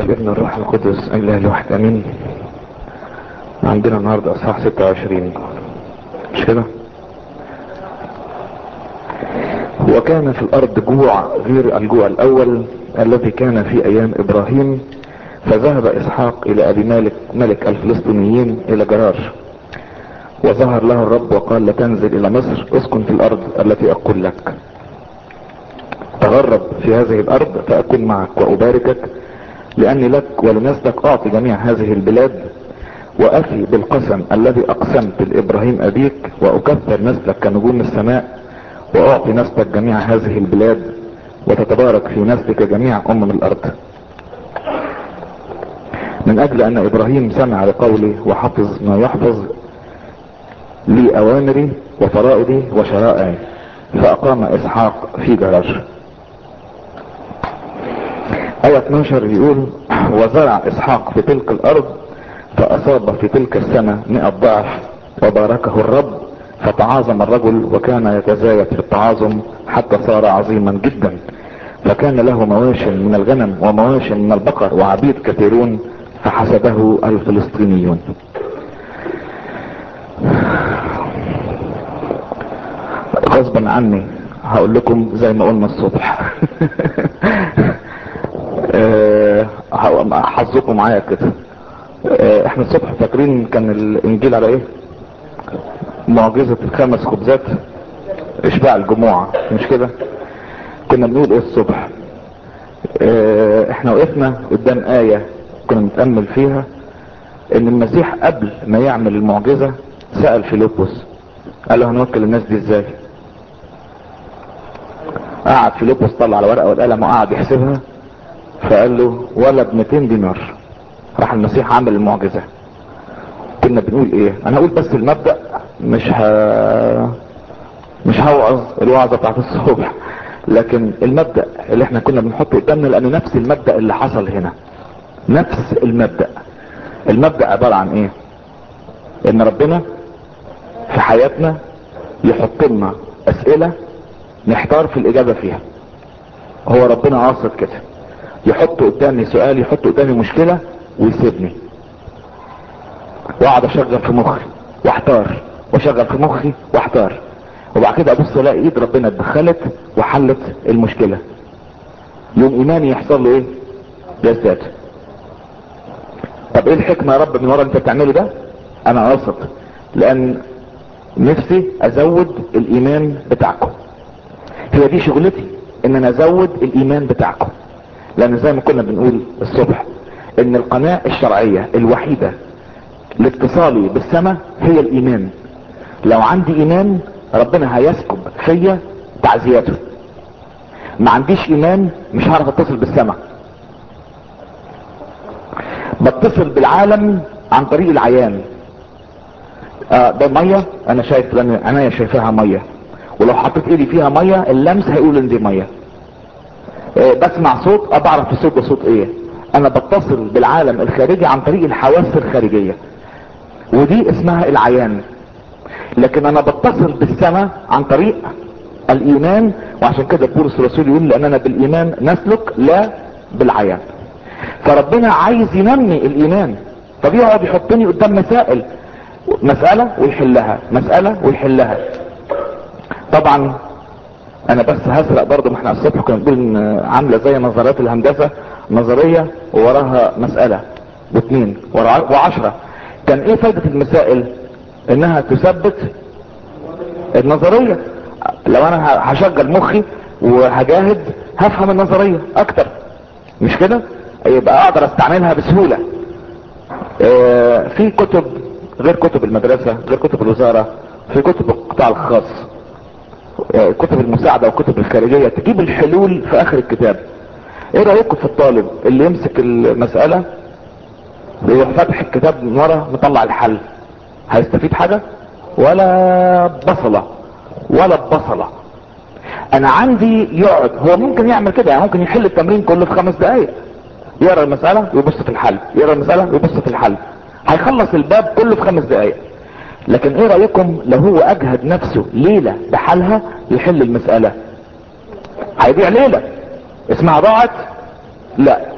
والابن الروح القدس اله الواحد امين عندنا النهاردة اصحاح 26 مش كده وكان في الارض جوع غير الجوع الاول الذي كان في ايام ابراهيم فذهب اسحاق الى ابي مالك ملك الفلسطينيين الى جرار وظهر له الرب وقال لا تنزل الى مصر اسكن في الارض التي اقول لك تغرب في هذه الارض فاكون معك واباركك لاني لك ولنسلك اعطي جميع هذه البلاد وافي بالقسم الذي اقسمت لابراهيم ابيك واكثر نسلك كنجوم السماء واعطي نسلك جميع هذه البلاد وتتبارك في نسلك جميع امم الارض من اجل ان ابراهيم سمع لقولي وحفظ ما يحفظ لي اوامري وفرائضي وشرائعي فاقام اسحاق في جرار آية 12 يقول وزرع إسحاق في تلك الأرض فأصاب في تلك السنة مئة ضعف وباركه الرب فتعاظم الرجل وكان يتزايد في التعاظم حتى صار عظيما جدا فكان له مواش من الغنم ومواش من البقر وعبيد كثيرون فحسبه الفلسطينيون غصبا عني هقول لكم زي ما قلنا الصبح حظكم معايا كده احنا الصبح فاكرين كان الانجيل على ايه معجزة الخمس خبزات اشباع الجموع مش كده كنا بنقول ايه الصبح اه احنا وقفنا قدام آية كنا نتأمل فيها ان المسيح قبل ما يعمل المعجزة سأل فيلبس قال له هنوكل الناس دي ازاي قعد فيلبس طلع على ورقة والقلم وقعد يحسبها فقال له ولا ب 200 دينار راح المسيح عمل المعجزة كنا بنقول ايه انا هقول بس المبدأ مش ه... مش هوعظ الوعظة بتاعت الصبح لكن المبدأ اللي احنا كنا بنحطه قدامنا لانه نفس المبدأ اللي حصل هنا نفس المبدأ المبدأ عبارة عن ايه ان ربنا في حياتنا يحط لنا اسئلة نحتار في الاجابة فيها هو ربنا قاصد كده يحط قدامي سؤال يحط قدامي مشكلة ويسيبني واقعد اشغل في مخي واحتار واشغل في مخي واحتار وبعد كده ابص الاقي ايد ربنا اتدخلت وحلت المشكلة يوم ايماني يحصل له ايه يزداد طب ايه الحكمة يا رب من ورا انت بتعمله ده انا قاصد لان نفسي ازود الايمان بتاعكم هي دي شغلتي ان انا ازود الايمان بتاعكم لان زي ما كنا بنقول الصبح ان القناة الشرعية الوحيدة لاتصالي بالسماء هي الايمان لو عندي ايمان ربنا هيسكب فيا تعزياته ما عنديش ايمان مش هعرف اتصل بالسماء بتصل بالعالم عن طريق العيان آه ده مية انا شايف لان انا شايفاها مية ولو حطيت ايدي فيها مية اللمس هيقول ان دي مية آه بسمع صوت بعرف الصوت ده صوت ايه انا بتصل بالعالم الخارجي عن طريق الحواس الخارجية ودي اسمها العيان لكن انا بتصل بالسماء عن طريق الايمان وعشان كده بولس الرسول يقول لاننا بالايمان نسلك لا بالعيان فربنا عايز ينمي الايمان فبيقعد يحطني قدام مسائل مسألة ويحلها مسألة ويحلها طبعا انا بس هسرق برضه ما احنا الصبح كنا بنقول عاملة زي نظريات الهندسة نظرية ووراها مسألة واثنين وعشرة كان ايه فايدة المسائل انها تثبت النظرية لو انا هشغل مخي وهجاهد هفهم النظرية اكتر مش كده يبقى اقدر استعملها بسهولة اه في كتب غير كتب المدرسة غير كتب الوزارة في كتب القطاع الخاص اه كتب المساعدة وكتب الخارجية تجيب الحلول في اخر الكتاب ايه رأيكم في الطالب اللي يمسك المسألة ويروح فاتح الكتاب من ورا مطلع الحل هيستفيد حاجة ولا بصلة ولا بصلة انا عندي يقعد هو ممكن يعمل كده يعني ممكن يحل التمرين كله في خمس دقايق يقرا المسألة ويبص في الحل يقرا المسألة ويبص في الحل هيخلص الباب كله في خمس دقايق لكن ايه رأيكم لو هو اجهد نفسه ليلة بحالها يحل المسألة هيضيع ليلة اسمها ضاعت لا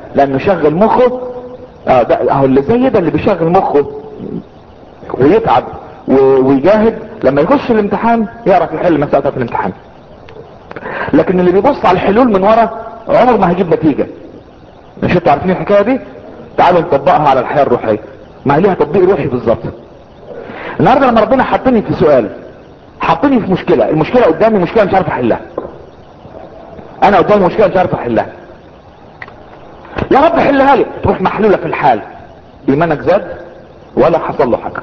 لانه شغل مخه اه ده اهو اللي زي ده اللي بيشغل مخه ويتعب و- ويجاهد لما يخش الامتحان يعرف يحل مسألة في الامتحان لكن اللي بيبص على الحلول من ورا عمر ما هيجيب نتيجة مش انتوا عارفين الحكاية دي تعالوا نطبقها على الحياة الروحية ما هي ليها تطبيق روحي بالظبط النهارده لما ربنا حطني في سؤال حطني في مشكلة المشكلة قدامي مشكلة مش عارف احلها انا قدامي مشكلة مش عارف احلها يا رب حلها لي تروح محلولة في الحال ايمانك زاد ولا حصل له حاجة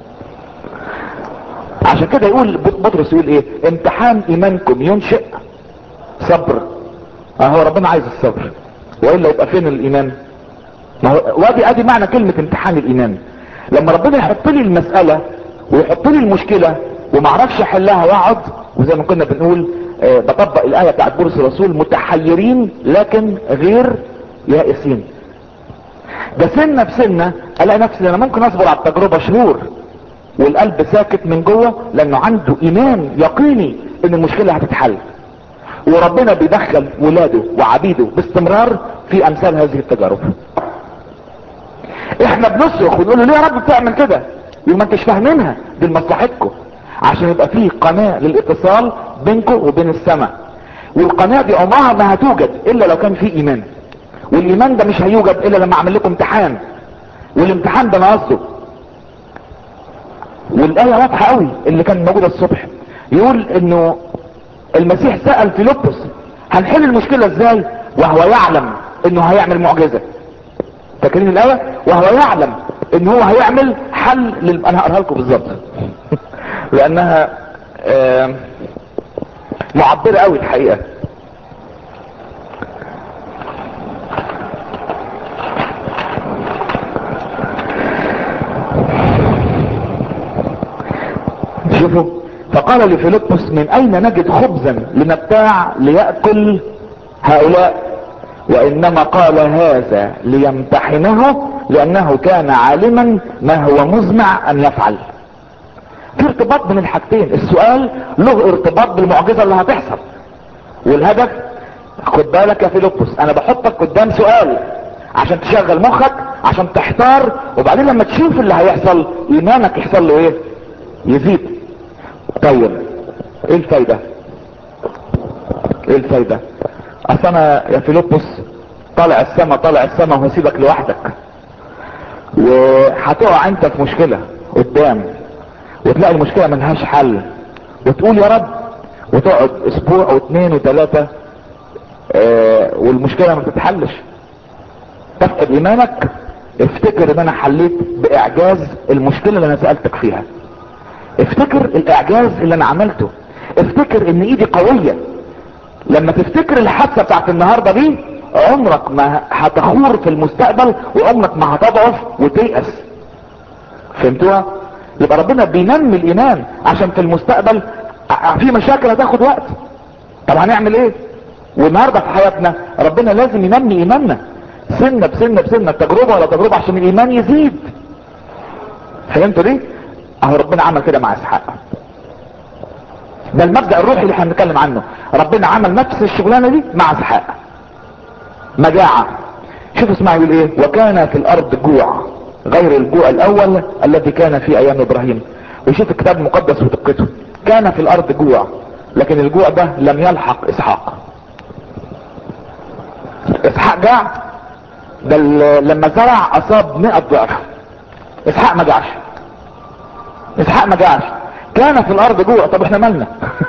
عشان كده يقول بطرس يقول ايه امتحان ايمانكم ينشئ صبر اهو ربنا عايز الصبر والا يبقى فين الايمان ما هو وادي ادي معنى كلمة امتحان الايمان لما ربنا يحط لي المسألة ويحط لي المشكلة وما اعرفش احلها واقعد وزي ما كنا بنقول آه بطبق الاية بتاعت بولس الرسول متحيرين لكن غير يائسين ده سنة بسنة الاقي نفسي انا ممكن اصبر على التجربة شهور والقلب ساكت من جوه لانه عنده ايمان يقيني ان المشكلة هتتحل وربنا بيدخل ولاده وعبيده باستمرار في امثال هذه التجارب احنا بنصرخ ونقول له ليه يا رب بتعمل كده يقول ما انتش فاهمينها دي لمصلحتكم عشان يبقى فيه قناة للاتصال بينكم وبين السماء والقناة دي عمرها ما هتوجد الا لو كان فيه ايمان والايمان ده مش هيوجد الا لما اعمل لكم امتحان والامتحان ده انا قصده والايه واضحه قوي اللي كان موجوده الصبح يقول انه المسيح سال فيلبس هنحل المشكله ازاي وهو يعلم انه هيعمل معجزه فاكرين الايه وهو يعلم ان هو هيعمل حل لل... انا هقراها لكم بالظبط لانها آه معبره قوي الحقيقه شوفوا فقال لفيلبس من اين نجد خبزا لنبتاع ليأكل هؤلاء وانما قال هذا ليمتحنه لانه كان عالما ما هو مزمع ان يفعل في ارتباط بين الحاجتين السؤال له ارتباط بالمعجزة اللي هتحصل والهدف خد بالك يا فيلبس انا بحطك قدام سؤال عشان تشغل مخك عشان تحتار وبعدين لما تشوف اللي هيحصل ايمانك يحصل له ايه يزيد طيب ايه الفايدة ايه الفايدة اصل انا يا فيلبس طالع السما طالع السما وهسيبك لوحدك وهتقع انت في مشكلة قدام وتلاقي المشكلة ملهاش حل وتقول يا رب وتقعد اسبوع واثنين وثلاثة اه والمشكلة ما تتحلش تفقد ايمانك افتكر ان انا حليت باعجاز المشكلة اللي انا سألتك فيها افتكر الاعجاز اللي انا عملته افتكر ان ايدي قوية لما تفتكر الحادثة بتاعت النهاردة دي عمرك ما هتخور في المستقبل وعمرك ما هتضعف وتيأس فهمتوها يبقى ربنا بينمي الايمان عشان في المستقبل في مشاكل هتاخد وقت طب هنعمل ايه والنهارده في حياتنا ربنا لازم ينمي ايماننا سنة بسنة بسنة تجربة ولا تجربة عشان الايمان يزيد فهمتوا دي اهو ربنا عمل كده مع اسحاق ده المبدأ الروحي اللي احنا بنتكلم عنه ربنا عمل نفس الشغلانة دي مع اسحاق مجاعة شوف اسمع يقول ايه وكان في الارض جوع غير الجوع الاول الذي كان في ايام ابراهيم وشوف الكتاب المقدس ودقته كان في الارض جوع لكن الجوع ده لم يلحق اسحاق اسحاق جاع ده لما زرع اصاب 100 ضعف اسحاق ما جاعش اسحاق ما جاعش كان في الارض جوع طب احنا مالنا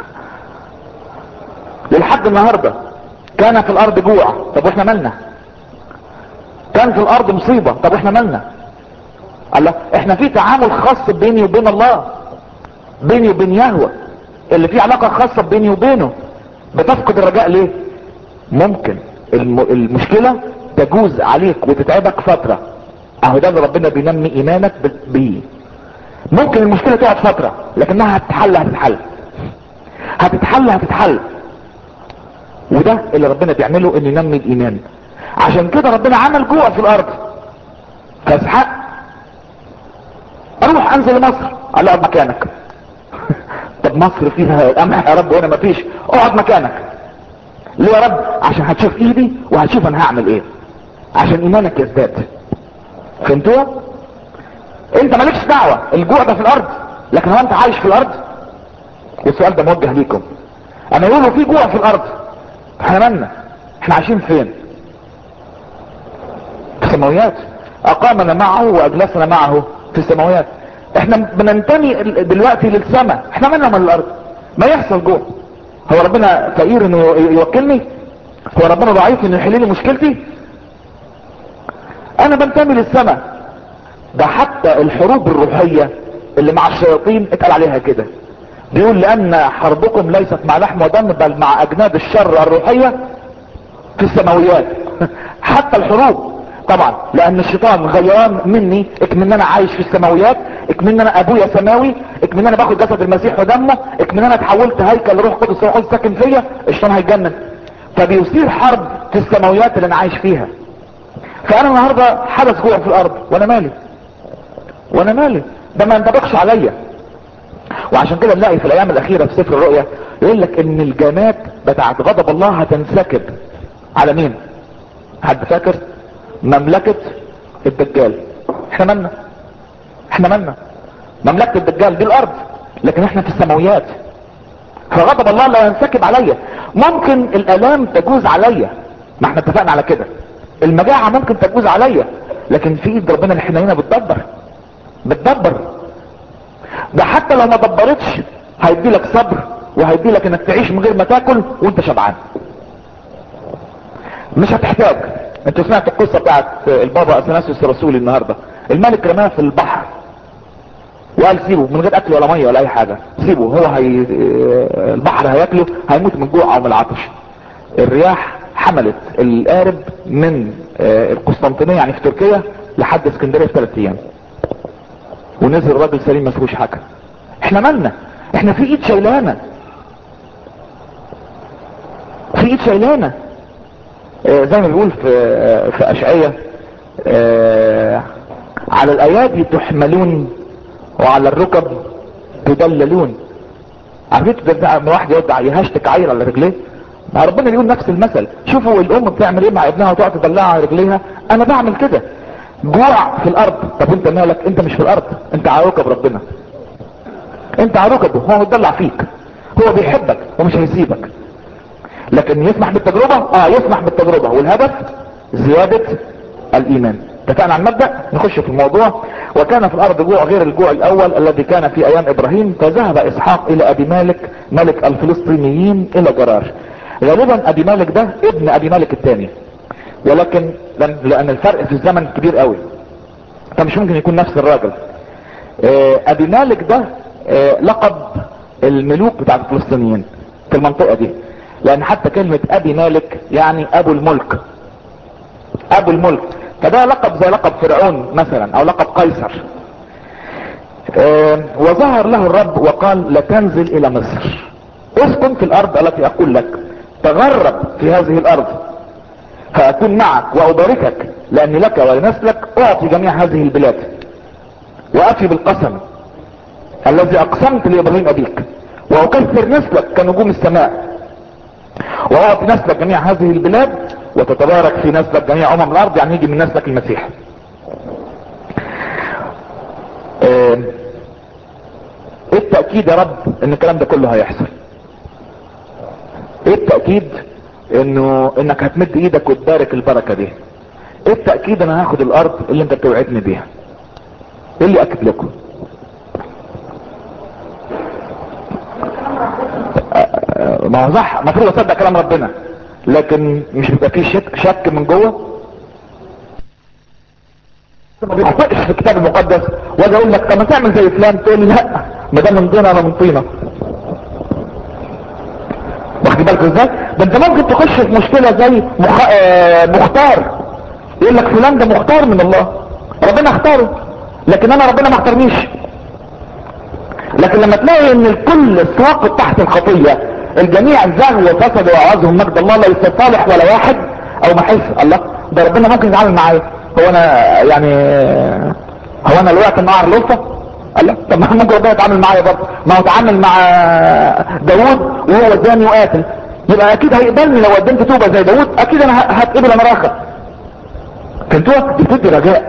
للحد النهارده كان في الارض جوع طب واحنا مالنا كان في الارض مصيبة طب احنا مالنا الله احنا في تعامل خاص بيني وبين الله بيني وبين يهوى اللي فيه علاقة خاصة بيني وبينه بتفقد الرجاء ليه ممكن الم... المشكلة تجوز عليك وتتعبك فترة اهو ده اللي ربنا بينمي ايمانك بيه ممكن المشكلة تقعد فترة لكنها هتتحل هتتحل هتتحل هتتحل وده اللي ربنا بيعمله انه ينمي الايمان عشان كده ربنا عمل جوع في الارض فاسحاق اروح انزل مصر قال اقعد مكانك طب مصر فيها قمح يا رب وانا مفيش اقعد مكانك ليه يا رب عشان هتشوف ايدي وهتشوف انا هعمل ايه عشان ايمانك يزداد فهمتوها انت مالكش دعوة الجوع ده في الارض لكن هو انت عايش في الارض والسؤال ده موجه ليكم انا يقولوا في جوع في الارض احنا مالنا احنا عايشين فين في السماويات اقامنا معه واجلسنا معه في السماويات احنا بننتمي دلوقتي للسماء احنا مالنا من الارض ما يحصل جوع هو ربنا فقير انه يوكلني هو ربنا ضعيف انه يحل لي مشكلتي انا بنتمي للسماء ده حتى الحروب الروحية اللي مع الشياطين اتقال عليها كده بيقول لان حربكم ليست مع لحم ودم بل مع اجناد الشر الروحية في السماويات حتى الحروب طبعا لان الشيطان غيران مني اكمن انا عايش في السماويات اكمن انا ابويا سماوي اكمن انا باخد جسد المسيح ودمه اكمن انا اتحولت هيكل روح قدس روح قدس ساكن فيا الشيطان هيتجنن فبيصير حرب في السماويات اللي انا عايش فيها فانا النهارده حدث جوع في الارض وانا مالي وانا مالي ده ما ينطبقش عليا وعشان كده نلاقي في الايام الاخيرة في سفر الرؤيا يقول لك ان الجامات بتاعت غضب الله هتنسكب على مين حد فاكر مملكة الدجال احنا مالنا احنا مالنا مملكة الدجال دي الارض لكن احنا في السماويات فغضب الله لا ينسكب عليا ممكن الالام تجوز عليا ما احنا اتفقنا على كده المجاعة ممكن تجوز عليا لكن في ايد ربنا الحنينة بتدبر بتدبر ده حتى لو ما دبرتش هيدي لك صبر وهيدي لك انك تعيش من غير ما تاكل وانت شبعان مش هتحتاج انت سمعت القصة بتاعت البابا اثناسيوس الرسولي النهاردة الملك رماه في البحر وقال سيبه من غير اكل ولا ميه ولا اي حاجة سيبه هو هي البحر هياكله هيموت من جوع او من العطش الرياح حملت القارب من القسطنطينية يعني في تركيا لحد اسكندرية في ثلاث ايام ونزل الراجل سليم ما فيهوش حاجه احنا مالنا احنا في ايد شايلانا في ايد شايلانا اه زي ما بيقول في اه في اشعية اه على الايادي تحملون وعلى الركب تدللون عارفين ده واحد يودع يهشتك عيل على رجليه ما ربنا بيقول نفس المثل شوفوا الام بتعمل ايه مع ابنها وتقعد تدلعها على رجليها انا بعمل كده جوع في الارض طب انت مالك انت مش في الارض انت على ركب ربنا انت على ركبه هو متدلع فيك هو بيحبك ومش هيسيبك لكن يسمح بالتجربة اه يسمح بالتجربة والهدف زيادة الايمان اتفقنا على المبدأ نخش في الموضوع وكان في الارض جوع غير الجوع الاول الذي كان في ايام ابراهيم فذهب اسحاق الى ابي مالك ملك الفلسطينيين الى جرار غالبا ابي مالك ده ابن ابي مالك الثاني ولكن لان الفرق في الزمن كبير قوي فمش ممكن يكون نفس الراجل ابي مالك ده لقب الملوك بتاع الفلسطينيين في المنطقة دي لان حتى كلمة ابي مالك يعني ابو الملك ابو الملك فده لقب زي لقب فرعون مثلا او لقب قيصر وظهر له الرب وقال لا تنزل الى مصر اسكن في الارض التي اقول لك تغرب في هذه الارض فاكون معك واباركك لاني لك ولنسلك اعطي جميع هذه البلاد وافي بالقسم الذي اقسمت لابراهيم ابيك واكثر نسلك كنجوم السماء واعطي نسلك جميع هذه البلاد وتتبارك في نسلك جميع امم الارض يعني يجي من نسلك المسيح ايه التأكيد يا رب ان الكلام ده كله هيحصل ايه التأكيد انه انك هتمد ايدك وتبارك البركة دي ايه التأكيد انا هاخد الارض اللي انت بتوعدني بيها ايه اللي اكد لكم ما هو صح المفروض اصدق كلام ربنا لكن مش بيبقى فيه شك, شك من جوه ما بيخطئش في الكتاب المقدس واجي اقول لك طب ما تعمل زي فلان تقول لي لا ما ده من طينه انا من طينه واخد بالك ازاي ده انت ممكن تخش في مشكله زي مخ... آه مختار يقول لك فلان ده مختار من الله ربنا اختاره لكن انا ربنا ما اختارنيش لكن لما تلاقي ان الكل ساقط تحت الخطيه الجميع زاغوا وفسدوا وعوزهم مجد الله ليس صالح ولا واحد او محس الله ده ربنا ممكن يتعامل معايا هو انا يعني هو انا الوقت النهار لطفة قال لا طب ما ممكن ربنا يتعامل معايا برضه ما هو اتعامل مع داوود وهو زاني وقاتل يبقى اكيد هيقبلني لو قدمت توبه زي داوود اكيد انا هتقبل انا راخر فهمتوها دي بتدي رجاء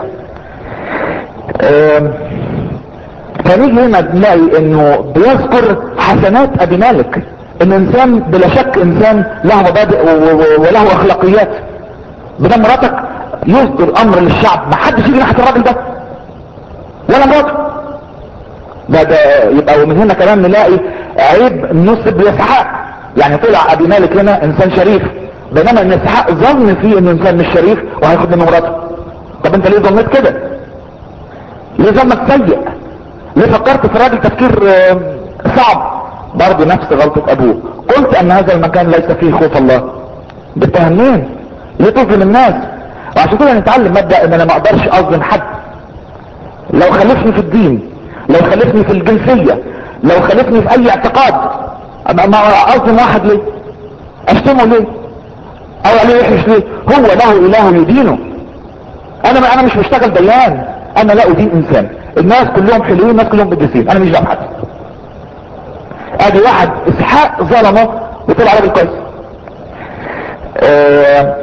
آم، فنيجي هنا نلاقي انه بيذكر حسنات ابي مالك ان انسان بلا شك انسان له مبادئ و- و- وله اخلاقيات بدل مراتك يصدر امر للشعب ما حدش يجي ناحيه الراجل ده ولا مراته ده ده يبقى ومن هنا كمان نلاقي عيب نسب لاسحاق يعني طلع ابي مالك هنا انسان شريف بينما ان اسحاق ظن فيه انه انسان مش شريف وهياخد منه مراته طب انت ليه ظنيت كده ليه ظنك سيء ليه فكرت في راجل تفكير آه، صعب برضه نفس غلطة ابوه قلت ان هذا المكان ليس فيه خوف الله بتهمين ليه تظلم الناس وعشان كده نتعلم مبدأ ان انا ما اقدرش اظلم حد لو خالفني في الدين لو خالفني في الجنسية لو خالفني في اي اعتقاد أما- ما اظلم واحد ليه اشتمه ليه او عليه وحش ليه هو له اله يدينه انا ما انا مش بشتغل ديان انا لا ادين انسان الناس كلهم حلوين الناس كلهم قديسين انا مش دعم حد ادي واحد اسحاق ظلمه وطلع راجل كويس آه،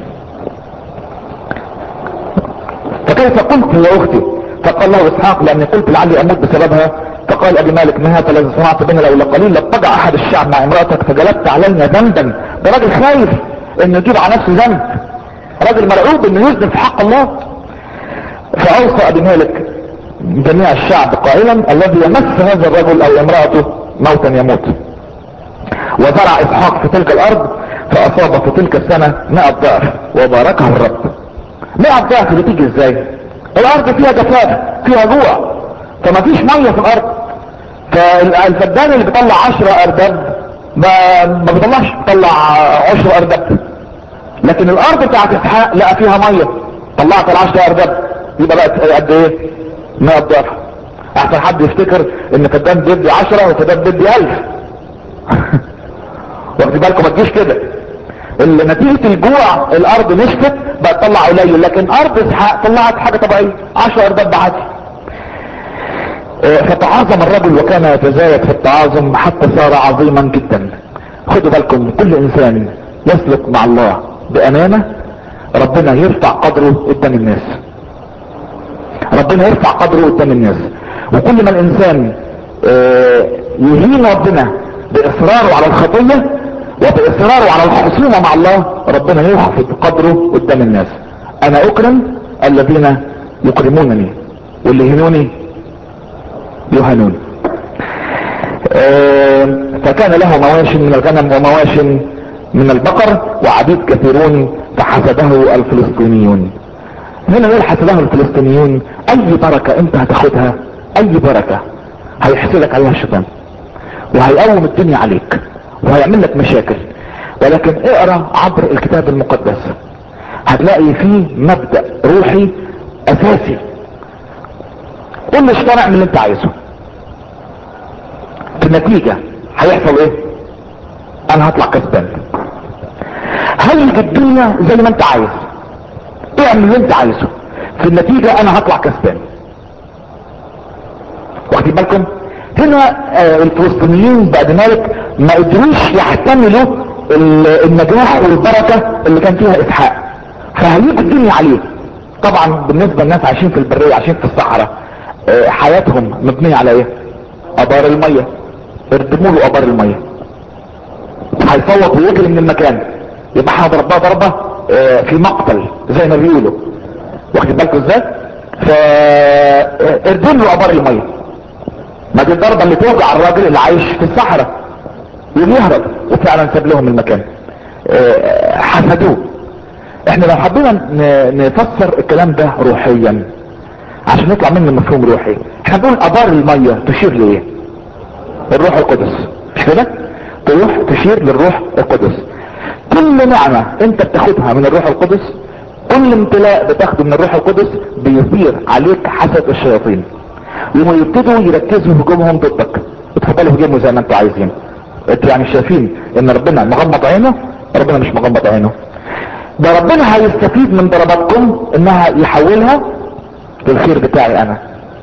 فكيف قلت يا اختي فقال له اسحاق لاني قلت لعلي اموت بسببها فقال ابي مالك ما هذا الذي صنعت بنا لولا قليل لاتجع احد الشعب مع امراتك فجلبت علينا ذنبا ده راجل خايف انه يجيب على نفسه ذنب راجل مرعوب انه يذنب في حق الله فاوصى ابي مالك جميع الشعب قائلا الذي يمس هذا الرجل او امرأته موتا يموت وزرع اسحاق في تلك الارض فاصاب في تلك السنة مئة ضعف وباركه الرب مئة ضعف دي تيجي ازاي الارض فيها جفاف فيها جوع فما فيش مية في الارض فالفدان اللي بيطلع عشرة اردب ما ما بيطلعش بيطلع عشر اردب لكن الارض بتاعت اسحاق لقى فيها ميه طلعت العشرة اردب يبقى بقت قد ايه 100 ضعف احسن حد يفتكر ان فدان بيدي 10 وفدان بيدي 1000 واخد بالكم ما تجيش كده اللي نتيجة الجوع الارض نشفت بقت تطلع قليل لكن ارض اسحاق طلعت حاجة طبيعية 10 اردب عادي آه، فتعاظم الرجل وكان يتزايد في التعاظم حتى صار عظيما جدا خدوا بالكم كل انسان يسلك مع الله بامانة ربنا يرفع قدره قدام الناس ربنا يرفع قدره قدام الناس وكل ما الانسان آه، يهين ربنا باصراره على الخطية وباصراره على الخصومة مع الله ربنا يخفض قدره قدام الناس انا اكرم الذين يكرمونني واللي يهنوني يهنون آه، فكان له مواشي من الغنم ومواشي من البقر وعبيد كثيرون فحسده الفلسطينيون هنا ليه حسده الفلسطينيون اي بركة انت هتاخدها اي بركة هيحسدك عليها الشيطان وهيقوم الدنيا عليك وهيعمل لك مشاكل ولكن اقرا عبر الكتاب المقدس هتلاقي فيه مبدأ روحي اساسي قول للشيطان اعمل اللي انت عايزه في النتيجة هيحصل ايه انا هطلع كسبان هل الدنيا زي ما انت عايز اعمل اللي انت عايزه في النتيجة انا هطلع كسبان واخدين بالكم هنا آه الفلسطينيين بعد ذلك ما قدروش يحتملوا ال- النجاح والبركة اللي كان فيها اسحاق فهيجوا الدنيا عليه طبعا بالنسبة للناس عايشين في البرية عايشين في الصحراء آه حياتهم مبنية على ايه ابار المية اردموا له ابار المية هيصوت ويجري من المكان يبقى احنا ضربناه ضربة آه، في مقتل زي ما بيقولوا واخد بالكم ازاي فاردم له ابار المية ما دي الضربة اللي توجع الراجل اللي عايش في الصحراء يقوم يهرب وفعلا ساب لهم المكان آه، حسدوه احنا لو حبينا ن- نفسر الكلام ده روحيا عشان نطلع منه مفهوم روحي احنا بنقول ابار المية تشير لايه الروح القدس مش كده تروح تشير للروح القدس كل نعمة انت بتاخدها من الروح القدس كل امتلاء بتاخده من الروح القدس بيثير عليك حسد الشياطين يقوموا يبتدوا يركزوا هجومهم ضدك اتفضلوا هجموا زي ما انتوا عايزين انتوا يعني شايفين ان ربنا مغمض عينه ربنا مش مغمض عينه ده ربنا هيستفيد من ضرباتكم انها يحولها للخير بتاعي انا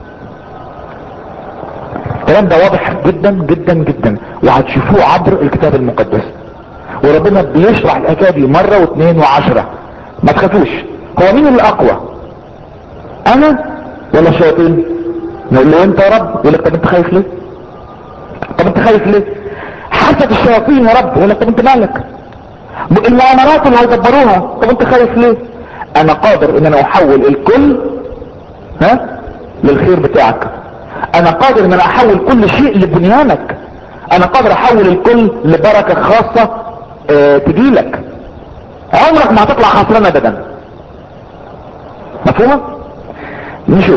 الكلام ده واضح جدا جدا جدا وهتشوفوه عبر الكتاب المقدس وربنا بيشرح الحكايه دي مره واثنين وعشرة ما تخافوش هو مين اللي اقوى انا ولا الشياطين نقول له انت يا رب يقول لك طب انت خايف ليه طب انت خايف ليه حسد الشياطين يا رب يقول لك طب انت مالك المؤامرات اللي هيدبروها طب انت خايف ليه انا قادر ان انا احول الكل ها للخير بتاعك انا قادر ان انا احول كل شيء لبنيانك انا قادر احول الكل لبركة خاصة اه تجيلك عمرك ما هتطلع خسران ابدا مفهومة نشوف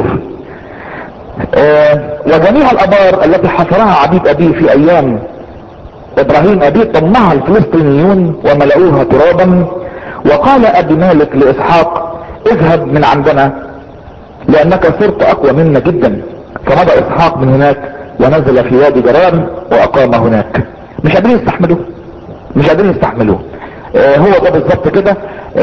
اه وجميع الابار التي حفرها عبيد ابيه في ايام ابراهيم ابيه طمها الفلسطينيون وملأوها ترابا وقال ابي مالك لاسحاق اذهب من عندنا لانك صرت اقوى منا جدا فمضى اسحاق من هناك ونزل في وادي جرار واقام هناك مش قادرين يستحملوه مش قادرين يستحملوه آه هو ده بالظبط كده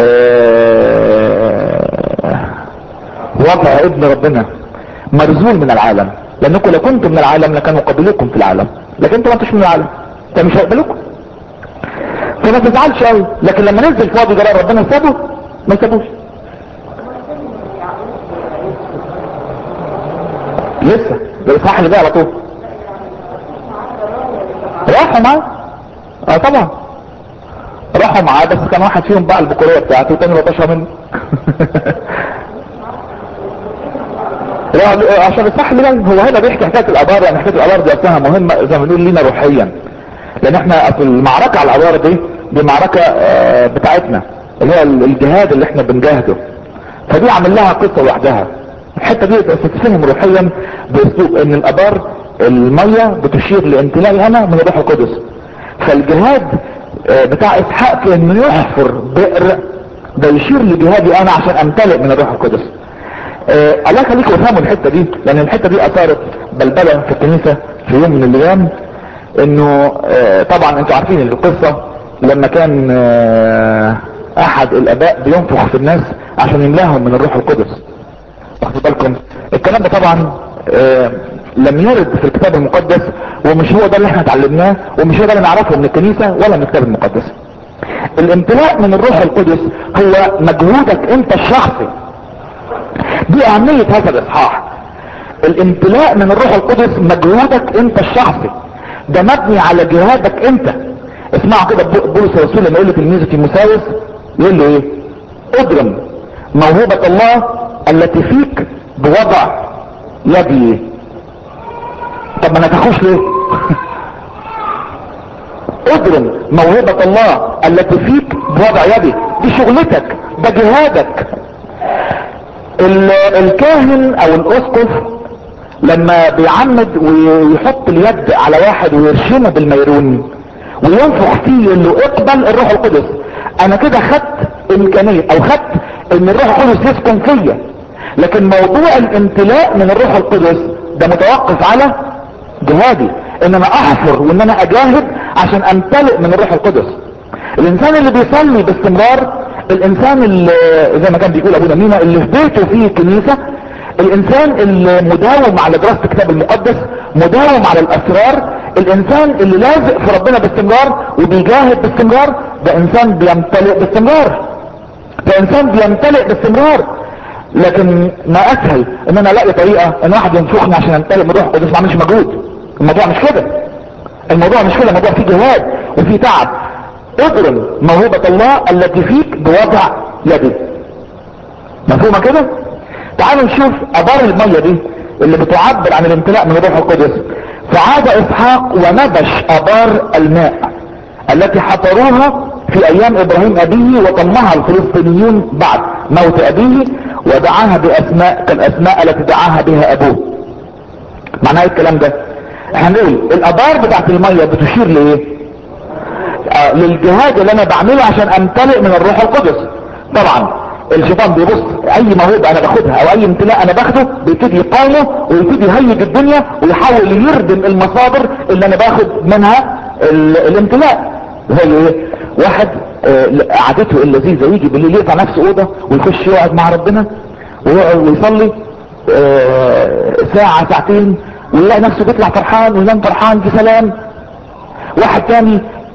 آه وضع ابن ربنا مرزول من العالم لانكم لو كنتم من العالم لكانوا قبلوكم في العالم لكن انتم ما انتوش من العالم فمش هيقبلوكم فما تزعلش قوي لكن لما نزل في وادي جرار ربنا سابه ما سابوش لسه ده الاصحاح اللي جاي على طول راحوا معاه اه طبعا راحوا معاه بس كان واحد فيهم باع البكوريه بتاعته والتاني لطشها منه عشان الصح اللي جاي هو هنا بيحكي حكايه الابار يعني حكايه الابار دي اصلها مهمه زي ما بنقول لينا روحيا لان احنا اصل المعركه على الابار دي دي معركه آه بتاعتنا اللي هي الجهاد اللي احنا بنجاهده فدي عامل لها قصه لوحدها الحته دي تتفهم روحيا باسلوب ان الابار الميه بتشير لامتلاء انا من الروح القدس فالجهاد بتاع اسحاق في انه يحفر بئر ده يشير لجهادي انا عشان امتلئ من الروح القدس آه الله يخليكم تفهموا الحته دي لان الحته دي اثارت بلبله في الكنيسه في يوم من الايام انه آه طبعا انتوا عارفين القصه لما كان آه احد الاباء بينفخ في الناس عشان يملاهم من الروح القدس واخدوا بالكم الكلام ده طبعا آه لم يرد في الكتاب المقدس ومش هو ده اللي احنا اتعلمناه ومش هو ده اللي نعرفه من الكنيسة ولا من الكتاب المقدس الامتلاء من الروح القدس هو مجهودك انت الشخصي دي اهمية هذا الاصحاح الامتلاء من الروح القدس مجهودك انت الشخصي ده مبني على جهادك انت اسمعوا كده بولس الرسول لما يقول لتلميذه تيموثاوس يقول له ايه اضرم موهبة الله التي فيك بوضع يدي طب ما نتخوش ليه اضرم موهبة الله التي فيك بوضع يدي دي شغلتك ده جهادك الكاهن او الاسقف لما بيعمد ويحط اليد على واحد ويرشمه بالميرون وينفخ فيه يقول له اقبل الروح القدس انا كده خدت امكانية او خدت ان الروح القدس يسكن فيا لكن موضوع الامتلاء من الروح القدس ده متوقف على جهادي ان انا احفر وان انا اجاهد عشان امتلئ من الروح القدس الانسان اللي بيصلي باستمرار الانسان اللي زي ما كان بيقول ابونا مينا اللي في بيته فيه كنيسة الانسان اللي مداوم على دراسة الكتاب المقدس مداوم على الاسرار الانسان اللي لازق في ربنا باستمرار وبيجاهد باستمرار ده انسان بيمتلئ باستمرار ده انسان بيمتلئ باستمرار لكن ما اسهل ان انا الاقي طريقة ان واحد ينفخني عشان امتلئ من روح القدس ما اعملش مجهود الموضوع مش كده الموضوع مش كده الموضوع فيه جهاد وفيه تعب اضرم موهبة الله التي فيك بوضع يدي مفهومة كده تعالوا نشوف ابار المية دي اللي بتعبر عن الامتلاء من الروح القدس فعاد اسحاق ونبش ابار الماء التي حفروها في ايام ابراهيم ابيه وطمها الفلسطينيون بعد موت ابيه ودعاها باسماء كالاسماء التي دعاها بها ابوه معناه الكلام ده هنقول الابار بتاعت المية بتشير لايه آه للجهاد اللي انا بعمله عشان امتلئ من الروح القدس طبعا الشيطان بيبص اي موهبه انا باخدها او اي امتلاء انا باخده بيبتدي يقاومه ويبتدي يهيج الدنيا ويحاول يردم المصادر اللي انا باخد منها الامتلاء زي ايه واحد آه عادته اللذيذه يجي بالليل يقطع نفسه اوضه ويخش يقعد مع ربنا ويقعد ويصلي آه ساعه ساعتين ويلاقي نفسه بيطلع فرحان وينام فرحان في سلام واحد تاني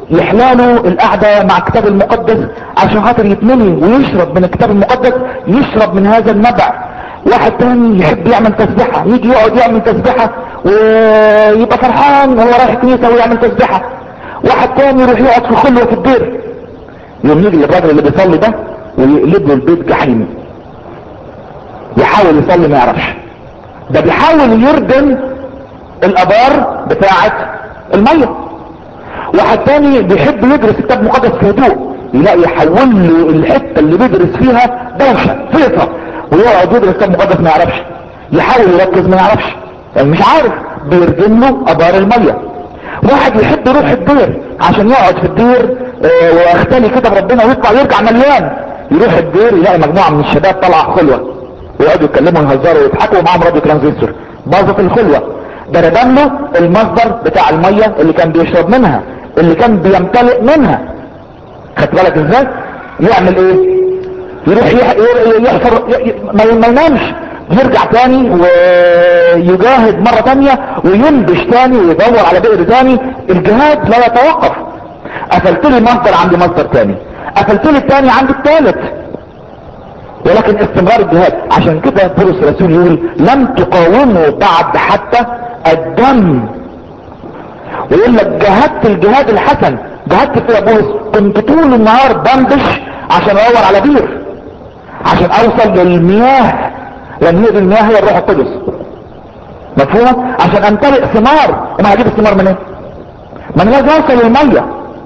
يحلاله القعدة مع الكتاب المقدس عشان خاطر يتملي ويشرب من الكتاب المقدس يشرب من هذا النبع واحد تاني يحب يعمل تسبيحة يجي يقعد يعمل تسبيحة ويبقى فرحان وهو رايح كنيسة ويعمل تسبيحة واحد تاني يروح يقعد في خلوة في الدير يوم يجي الراجل اللي بيصلي ده ويقلب له البيت جحيم يحاول يصلي ما يعرفش ده بيحاول يردم الابار بتاعة المية واحد تاني بيحب يدرس كتاب مقدس في هدوء يلاقي يحول له الحتة اللي بيدرس فيها دوشة فيصة ويقعد يدرس كتاب مقدس ما يعرفش يحاول يركز ما يعرفش يعني مش عارف بيردم له ابار المية واحد يحب يروح الدير عشان يقعد في الدير اه ويختلي كده بربنا ويطلع ويرجع مليان يروح الدير يلاقي مجموعة من الشباب طلع خلوة ويقعدوا يتكلموا ويهزروا ويضحكوا ومعاهم راديو ترانزستور باظت الخلوة ده ردم له المصدر بتاع المية اللي كان بيشرب منها اللي كان بيمتلئ منها خدت بالك ازاي يعمل ايه يروح يحفر ما ينامش يرجع تاني ويجاهد مرة تانية وينبش تاني ويدور على بئر تاني الجهاد لا يتوقف قفلت لي مصدر عند مصدر تاني قفلت لي التاني عند التالت ولكن استمرار الجهاد عشان كده بولس الرسول يقول لم تقاوموا بعد حتى الدم ويقول لك جهدت الجهاد الحسن جهدت في بولس كنت طول النهار بندش عشان ادور على بير عشان اوصل للمياه لان هي دي المياه هي الروح القدس مفهوم عشان امتلئ ثمار انا هجيب الثمار منين ما انا لازم اوصل للميه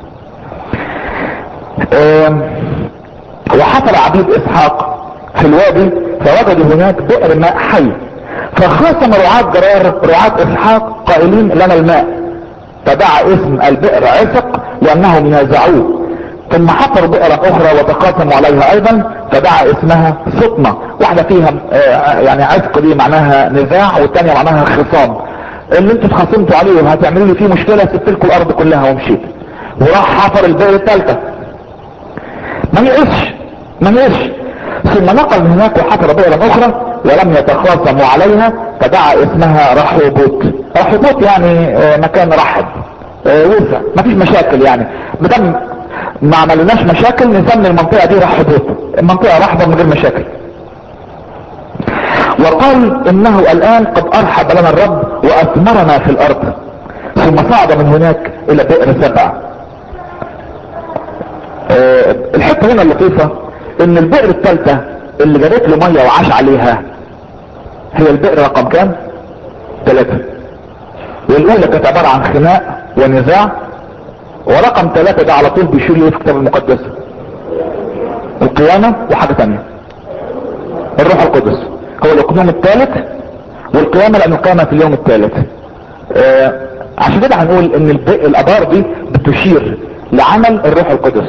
وحصل عبيد اسحاق في الوادي فوجدوا هناك بئر ماء حي فخاصم رعاة جرار رعاة اسحاق قائلين لنا الماء فدعا اسم البئر عسق لانهم نازعوه ثم حفروا بئرا اخرى وتقاسموا عليها ايضا فدعا اسمها سطمة واحدة فيها يعني عسق دي معناها نزاع والتانية معناها خصام اللي انتوا اتخاصمتوا عليه وهتعملوا لي فيه مشكلة سبت لكم الارض كلها ومشيت وراح حفر البئر الثالثة ما يقصش ما يقصش ثم نقل من هناك وحفر بئرا اخرى ولم يتخاصموا عليها فدعا اسمها رحوبوت رحوبوت يعني مكان رحب وسع مفيش مشاكل يعني مدام ما عملناش مشاكل نسمي المنطقة دي رحبوت المنطقة رحبة من غير مشاكل وقال انه الان قد ارحب لنا الرب واثمرنا في الارض ثم صعد من هناك الى بئر سبع أه الحته هنا اللطيفة ان البئر الثالثة اللي جابت له مية وعاش عليها هي البئر رقم كام ثلاثة والاولى كانت عبارة عن خناق ونزاع ورقم ثلاثة ده على طول بيشير ليه في الكتاب المقدس القيامة وحاجة تانية الروح القدس هو الاقنوم الثالث والقيامة لانه قام في اليوم الثالث آه عشان كده هنقول ان الابار دي بتشير لعمل الروح القدس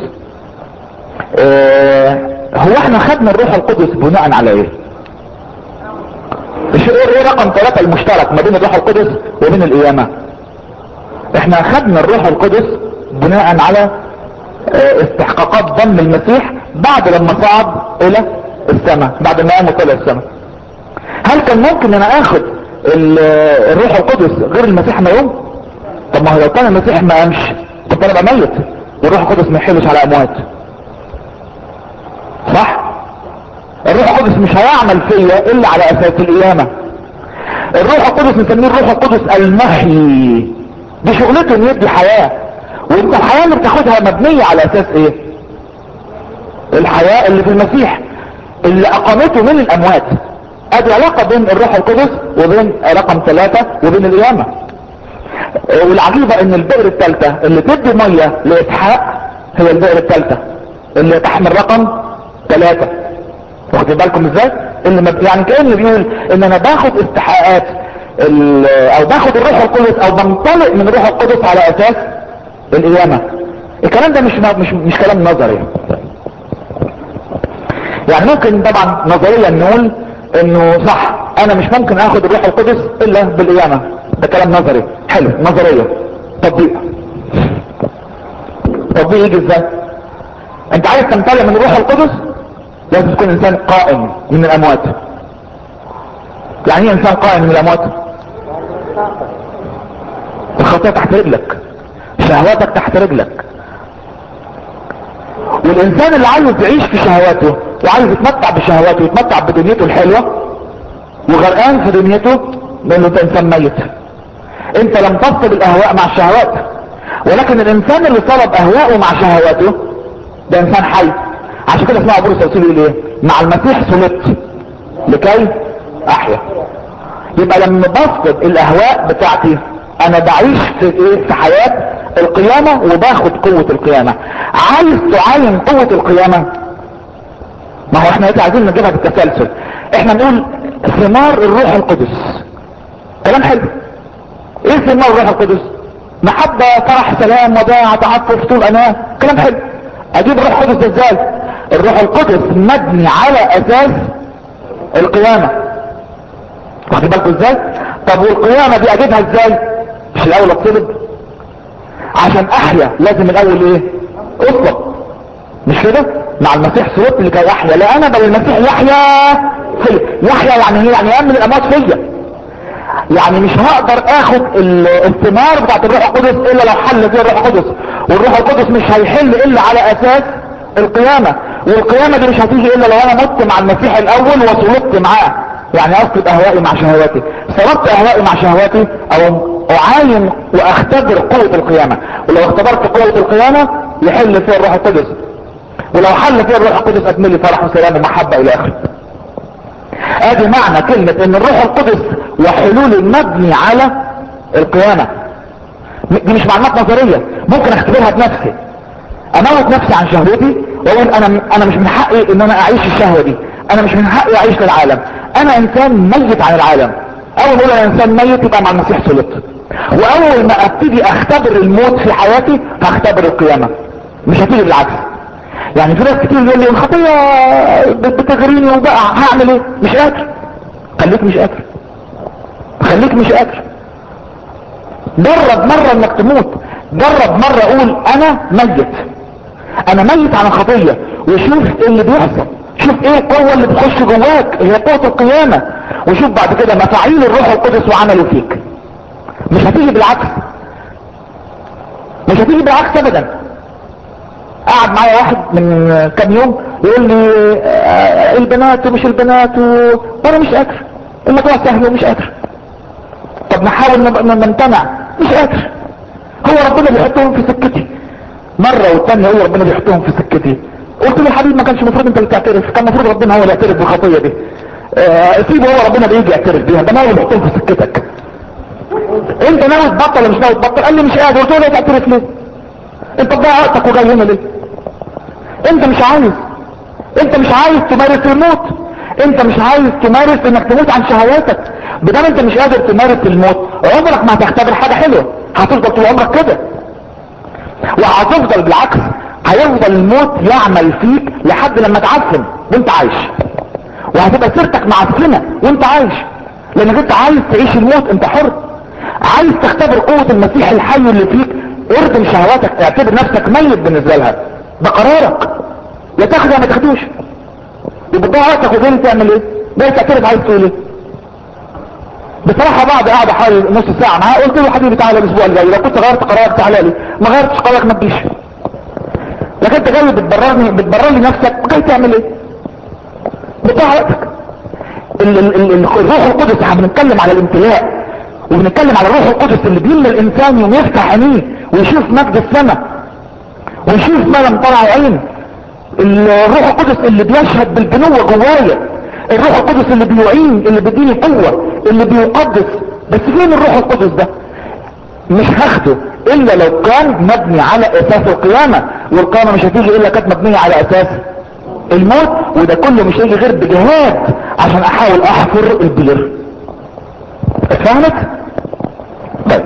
آه هو احنا خدنا الروح القدس بناء على ايه ايه رقم ثلاثة المشترك ما بين الروح القدس وبين القيامة احنا خدنا الروح القدس بناء على استحقاقات دم المسيح بعد لما صعد الى السماء بعد ما قام طلع السماء هل كان ممكن ان انا اخد الروح القدس غير المسيح ما يوم طب ما هو لو كان المسيح ما قامش كنت انا ابقى ميت والروح القدس ما يحلش على اموات صح الروح القدس مش هيعمل فيا الا على اساس القيامه الروح القدس نسميه الروح القدس المحيي دي شغلته ان يدي حياه وانت الحياة اللي بتاخدها مبنية على اساس ايه الحياة اللي في المسيح اللي اقامته من الاموات ادي علاقة بين الروح القدس وبين رقم ثلاثة وبين القيامة والعجيبة ان البئر الثالثة اللي تدي مية لاسحاق هي البئر الثالثة اللي تحمل رقم ثلاثة واخدين بالكم ازاي اللي مب... يعني كأن بيقول ان انا باخد استحقاقات ال... او باخد الروح القدس او بنطلق من الروح القدس على اساس القيامة الكلام ده مش مش مش كلام نظري يعني ممكن طبعا نظريا نقول انه صح انا مش ممكن اخد الروح القدس الا بالقيامة ده كلام نظري حلو نظرية تطبيق تطبيق يجي ازاي انت عايز تمتلئ من الروح القدس لازم تكون انسان قائم من الاموات يعني ايه انسان قائم من الاموات الخطيئة تحت رجلك شهواتك تحت رجلك والانسان اللي عايز يعيش في شهواته وعايز يتمتع بشهواته ويتمتع بدنيته الحلوة وغرقان في دنيته لانه انت انسان ميت انت لم تصل الاهواء مع الشهوات ولكن الانسان اللي طلب اهواءه مع شهواته ده انسان حي عشان كده اسمعوا بولس الرسول يقول ايه مع المسيح صلبت لكي احيا يبقى لما بفقد الاهواء بتاعتي انا بعيش في ايه في حياة القيامة وباخد قوة القيامة عايز تعاين قوة القيامة ما هو احنا عايزين نجيبها بالتسلسل احنا نقول ثمار الروح القدس كلام حلو ايه ثمار الروح القدس محبة فرح سلام وداع تعطف طول امان كلام حلو اجيب الروح القدس ده ازاي الروح القدس مبني على اساس القيامة واخد بالكم ازاي طب والقيامة دي اجيبها ازاي مش الاول اطلب عشان احيا لازم الاول ايه اطلب مش كده مع المسيح صورت اللي كي احيا لا انا بل المسيح يحيا فيا يحيا يعني ايه يعني يامن الاموات فيا يعني مش هقدر اخد الثمار بتاعت الروح القدس الا لو حل فيها الروح القدس والروح القدس مش هيحل الا على اساس القيامة والقيامة دي مش هتيجي الا لو انا مت مع المسيح الاول وصلبت معاه يعني افقد اهوائي مع شهواتي صلبت اهوائي مع شهواتي او اعاين واختبر قوة القيامة ولو اختبرت قوة القيامة يحل فيها الروح القدس ولو حل فيها الروح القدس اكملي فرح وسلام ومحبة الى اخره ادي معنى كلمة ان الروح القدس وحلول مبني على القيامة دي مش معلومات نظرية ممكن اختبرها بنفسي اموت نفسي عن شهوتي واقول انا انا مش من حقي ان انا اعيش الشهوة دي انا مش من حقي اعيش للعالم انا انسان ميت عن العالم اول ما اقول انا انسان ميت يبقى مع المسيح صلبت واول ما ابتدي اختبر الموت في حياتي هختبر القيامة مش هتيجي بالعكس يعني في ناس كتير يقول لي الخطية بتغريني وبقى هعمل ايه مش قادر خليك مش قادر خليك مش قادر جرب مرة انك تموت جرب مرة اقول انا ميت انا ميت عن الخطية وشوف ايه اللي بيحصل شوف ايه القوة اللي بتخش جواك هي قوة القيامة وشوف بعد كده مفاعيل الروح القدس وعمله فيك مش هتيجي بالعكس مش هتيجي بالعكس ابدا قعد معايا واحد من كام يوم يقول لي آه البنات ومش البنات و... وانا مش قادر الموضوع سهل ومش قادر طب نحاول نمتنع مش قادر هو ربنا بيحطهم في سكتي مرة والتانية هو ربنا بيحطهم في سكتي قلت له يا حبيبي ما كانش المفروض انت اللي تعترف كان المفروض ربنا هو اللي يعترف بالخطية دي آه سيبه هو ربنا بيجي يعترف بيها ده ما هو اللي بيحطهم في سكتك انت ناوي تبطل ولا مش ناوي تبطل قال لي مش قادر قلت له لا تعترف ليه انت بتضيع وقتك وجاي هنا ليه انت مش عايز انت مش عايز تمارس الموت انت مش عايز تمارس انك تموت عن شهواتك بدل انت مش قادر تمارس الموت عمرك ما هتختبر حاجة حلوة هتفضل طول عمرك كده وهتفضل بالعكس هيفضل الموت يعمل فيك لحد لما تعفن وانت عايش وهتبقى سيرتك معفنة وانت عايش لانك انت عايز تعيش الموت انت حر عايز تختبر قوة المسيح الحي اللي فيك اردم شهواتك اعتبر نفسك ميت بالنسبة لها ده قرارك يا تاخد يا ما تاخدوش وبتضيع وقتك وفين تعمل ايه ده تعترف عايز تقول ايه بصراحة بعد قاعد حوالي نص ساعة معاه قلت له حبيبي تعالى الاسبوع الجاي لو كنت غيرت قرارك تعالى لي ما غيرتش قرارك ما تجيش لكن انت جاي بتبررني بتبرر لي نفسك جاي تعمل ايه بتضيع وقتك ال ال ال الروح القدس احنا بنتكلم على الامتلاء وبنتكلم على الروح القدس اللي بيملى الانسان يوم يفتح عينيه ويشوف مجد السماء ويشوف ما لم ترى عين الروح القدس اللي بيشهد بالبنوة جوايا الروح القدس اللي بيعين اللي بيديني قوة اللي بيقدس بس فين الروح القدس ده مش هاخده الا لو كان مبني على اساس القيامة والقيامة مش هتيجي الا كانت مبنية على اساس الموت وده كله مش هيجي غير بجهاد عشان احاول احفر البير اتفهمت طيب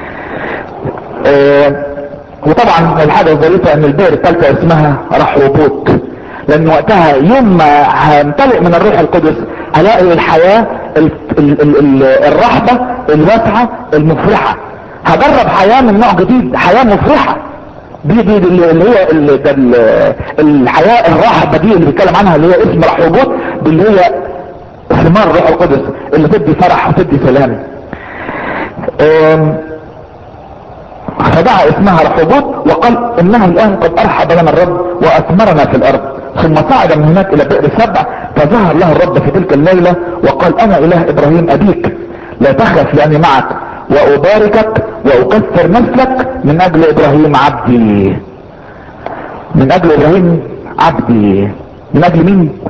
اه وطبعا الحاجة الظريفة ان البئر الثالثة اسمها رحوبوت لان وقتها يوم ما همتلئ من الروح القدس هلاقي الحياة ال ال ال ال الرحبة الواسعة المفرحة هجرب حياة من نوع جديد حياة مفرحة دي دي, دي اللي هي ال ال الحياة الرحبة دي اللي بيتكلم عنها اللي هي اسم رحوبوت دي اللي هي ثمار الروح القدس اللي تدي فرح وتدي سلام فدعا اسمها رحبوت وقال انها الان قد ارحب لنا الرب واثمرنا في الارض ثم صعد من هناك الى بئر سبع فظهر له الرب في تلك الليلة وقال انا اله ابراهيم ابيك لا تخف لاني معك واباركك واكثر نسلك من اجل ابراهيم عبدي من اجل ابراهيم عبدي من اجل مين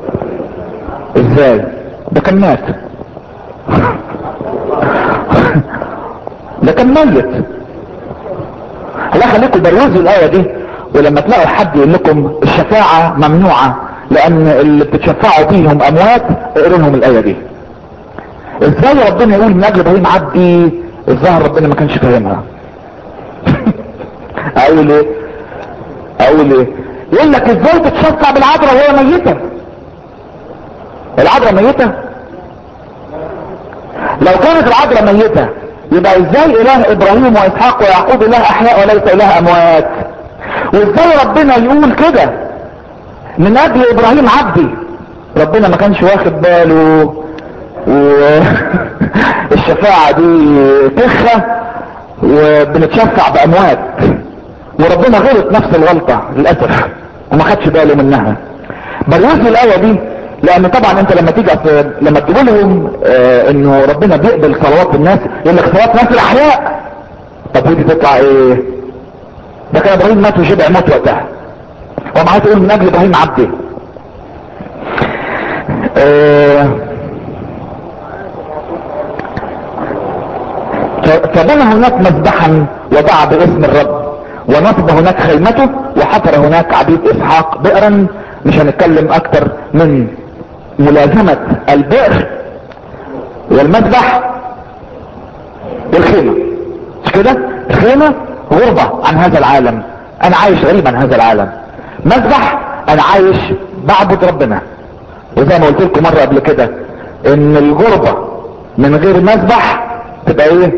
ازاي ده كان مات ده كان ميت لا خليكم بروزوا الايه دي ولما تلاقوا حد يقول لكم الشفاعة ممنوعة لان اللي بتشفعوا بيهم اموات اقروا لهم الايه دي ازاي ربنا يقول من اجل ابراهيم عبدي الظاهر ربنا ما كانش فاهمها اقول ايه اقول ايه يقول لك ازاي بتشفع بالعذراء وهي ميتة العذراء ميتة لو كانت العذراء ميتة يبقى ازاي اله ابراهيم واسحاق ويعقوب اله احياء وليس اله اموات وازاي ربنا يقول كده من اجل ابراهيم عبدي ربنا ما كانش واخد باله والشفاعة دي كخة وبنتشفع باموات وربنا غلط نفس الغلطة للأسف وما خدش باله منها بلوث الآية دي لأن طبعا أنت لما تيجي لما تقول لهم آه إنه ربنا بيقبل صلوات الناس يقول لك صلوات ناس الأحياء طب ودي تطلع إيه؟ ده كان إبراهيم مات وشبع موت وقتها ومعاه تقول من أجل إبراهيم عبدي آه فبنى هناك مذبحا ودعا باسم الرب ونصب هناك خيمته وحفر هناك عبيد اسحاق بئرا مش هنتكلم اكتر من ملازمة البئر والمذبح والخيمة مش كده الخيمة غربة عن هذا العالم انا عايش غريب عن هذا العالم مذبح انا عايش بعبد ربنا وزي ما قلت لكم مرة قبل كده ان الغربة من غير مذبح تبقى ايه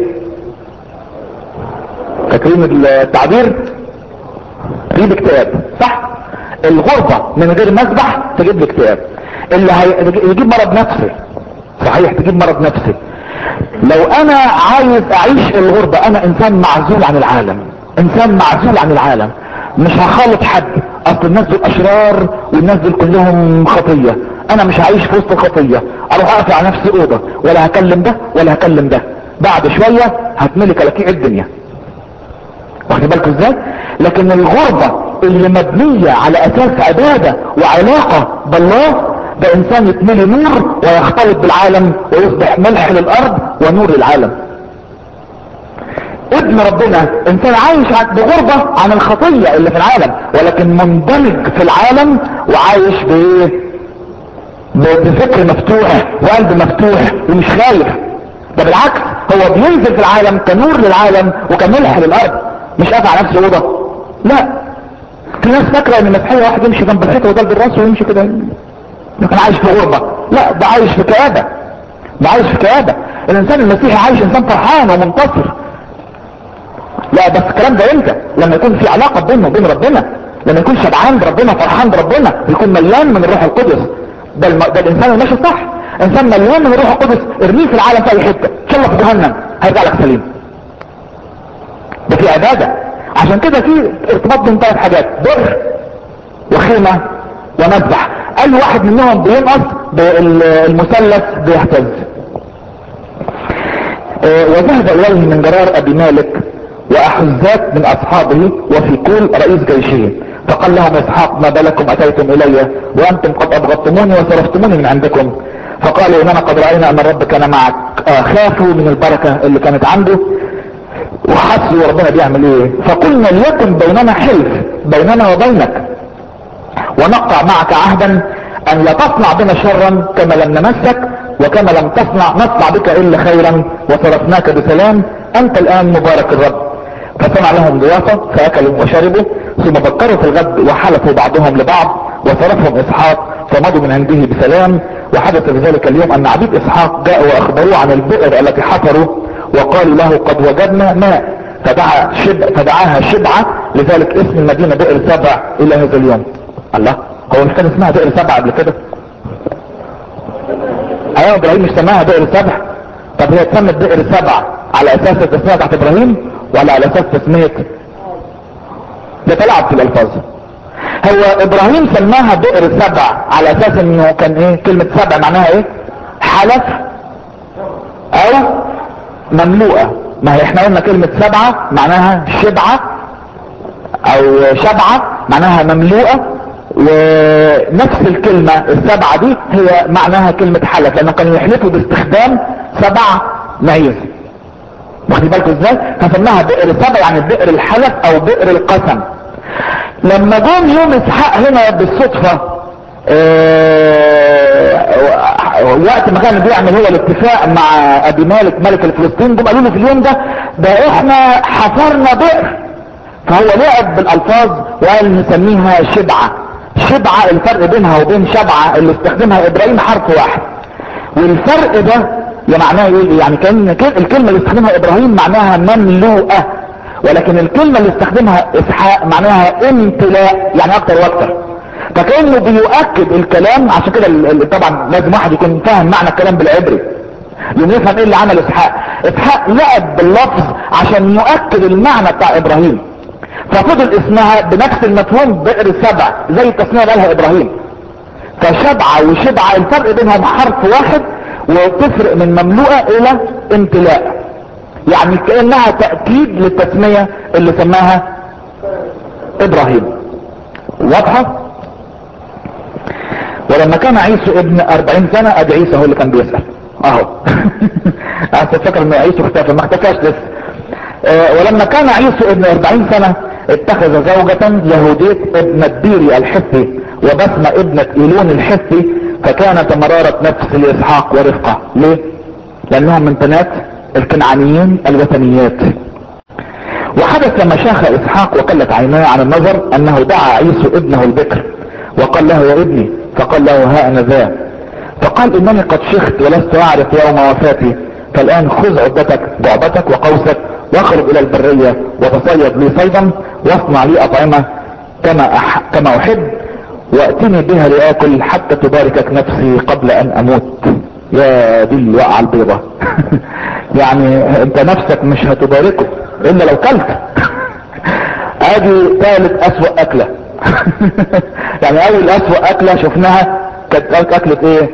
فاكرين التعبير تجيب اكتئاب صح الغربة من غير مذبح تجيب لي اكتئاب اللي هي... يجيب مرض نفسي صحيح تجيب مرض نفسي لو انا عايز اعيش الغربة انا انسان معزول عن العالم انسان معزول عن العالم مش هخالط حد اصل الناس دول اشرار والناس دول كلهم خطية انا مش هعيش في وسط الخطية اروح اقفل على نفسي اوضة ولا هكلم ده ولا هكلم ده بعد شوية هتملك لكيع الدنيا واخد بالكم ازاي لكن الغربة اللي مبنية على اساس عبادة وعلاقة بالله ده انسان يتملي نور ويختلط بالعالم ويصبح ملح للارض ونور للعالم ابن ربنا انسان عايش بغربة عن الخطية اللي في العالم ولكن مندمج في العالم وعايش بايه بفكر مفتوح وقلب مفتوح ومش خايف ده بالعكس هو بينزل في العالم كنور للعالم وكملح للارض مش قافل على نفسه اوضه لا في ناس فاكره ان المسيحيه واحد يمشي جنب الحيطه ويضرب الراس ويمشي كده لكن عايش في غربه لا ده عايش في كآبه ده عايش في كآبه الانسان المسيحي عايش انسان فرحان ومنتصر لا بس الكلام ده امتى لما يكون في علاقه بينه وبين ربنا لما يكون شبعان بربنا فرحان بربنا يكون مليان من الروح القدس ده, الم... ده الانسان اللي ماشي صح انسان مليان من الروح القدس ارميه في العالم في اي حته ان شاء الله في جهنم هيرجع لك سليم ده في عباده عشان كده في ارتباط بين ثلاث حاجات بر وخيمه ومذبح اي واحد منهم بينقص المثلث بيهتز اه وذهب اليه من جرار ابي مالك واحزات من اصحابه وفي كل رئيس جيشه فقال لهم اسحاق ما بالكم اتيتم الي وانتم قد ابغضتموني وصرفتموني من عندكم فقالوا اننا قد راينا ان الرب كان معك آه خافوا من البركه اللي كانت عنده وحسوا ربنا بيعمل ايه فقلنا ليكن بيننا حلف بيننا وبينك ونقطع معك عهدا ان لا تصنع بنا شرا كما لم نمسك وكما لم تصنع نصنع بك الا خيرا وصرفناك بسلام انت الان مبارك الرب فصنع لهم ضيافة فاكلوا وشربوا ثم بكروا في الغد وحلفوا بعضهم لبعض وصرفهم اسحاق فمضوا من عنده بسلام وحدث في ذلك اليوم ان عبيد اسحاق جاءوا واخبروه عن البئر التي حفروا وقالوا له قد وجدنا ماء فدعا شب فدعاها شبعة لذلك اسم المدينة بئر سبع الى هذا اليوم الله هو مش كان اسمها بئر سبع قبل كده ايوه ابراهيم مش سماها بئر سبع طب هي اتسمت بئر سبع على اساس التسمية بتاعت ابراهيم ولا على اساس تسمية ده تلعب في الالفاظ هو ابراهيم سماها بئر سبع على اساس انه كان ايه كلمة سبع معناها ايه حلف او مملوءة ما هي احنا قلنا كلمة سبعة معناها شبعة او شبعة معناها مملوءة ونفس الكلمة السبعة دي هي معناها كلمة حلف لانه كانوا يحلفوا باستخدام سبع معيز واخدين بالكم ازاي فسماها بئر سبع يعني بئر الحلف او بئر القسم لما جم يوم اسحاق هنا بالصدفة اه وقت ما كان بيعمل هو الاتفاق مع ابي مالك ملك الفلسطين جم قالوا له في اليوم ده ده احنا حفرنا بئر فهو لعب بالالفاظ وقال نسميها شبعة شبعة الفرق بينها وبين شبعة اللي استخدمها ابراهيم حرف واحد والفرق ده يا معناه ايه يعني كان الكلمة اللي استخدمها ابراهيم معناها مملوءة ولكن الكلمة اللي استخدمها اسحاق معناها امتلاء يعني اكتر واكتر فكأنه بيؤكد الكلام عشان كده طبعا لازم واحد يكون فاهم معنى الكلام بالعبري لان يفهم ايه اللي عمل اسحاق اسحاق لعب باللفظ عشان يؤكد المعنى بتاع ابراهيم ففضل اسمها بنفس المفهوم بئر سبع زي التسمية اللي قالها ابراهيم فشبعة وشبعة الفرق بينهم حرف واحد وتفرق من مملوءة الى امتلاء يعني كأنها تأكيد للتسمية اللي سماها ابراهيم واضحة ولما كان عيسو ابن اربعين سنة ادي عيسى هو اللي كان بيسأل اهو انا فاكر ان عيسو اختفى ما اختفاش لسه أه ولما كان عيسو ابن اربعين سنة اتخذ زوجة يهودية ابنة بيري الحثي وبسمة ابنة ايلون الحثي فكانت مرارة نفس لاسحاق ورفقة ليه لانها من بنات الكنعانيين الوثنيات وحدث لما شاخ اسحاق وقلت عيناه عن النظر انه دعا عيسو ابنه البكر وقال له يا ابني فقال له ها انا ذا فقال انني قد شخت ولست اعرف يوم وفاتي فالان خذ عدتك بعبتك وقوسك واخرج الى البرية وتصيد لي صيدا واصنع لي اطعمة كما, أح... كما احب واتني بها لاكل حتى تباركك نفسي قبل ان اموت يا دي الوقعة البيضة يعني انت نفسك مش هتباركه الا لو كلت ادي ثالث اسوأ اكلة يعني اول اسوأ اكلة شفناها كانت اكلة ايه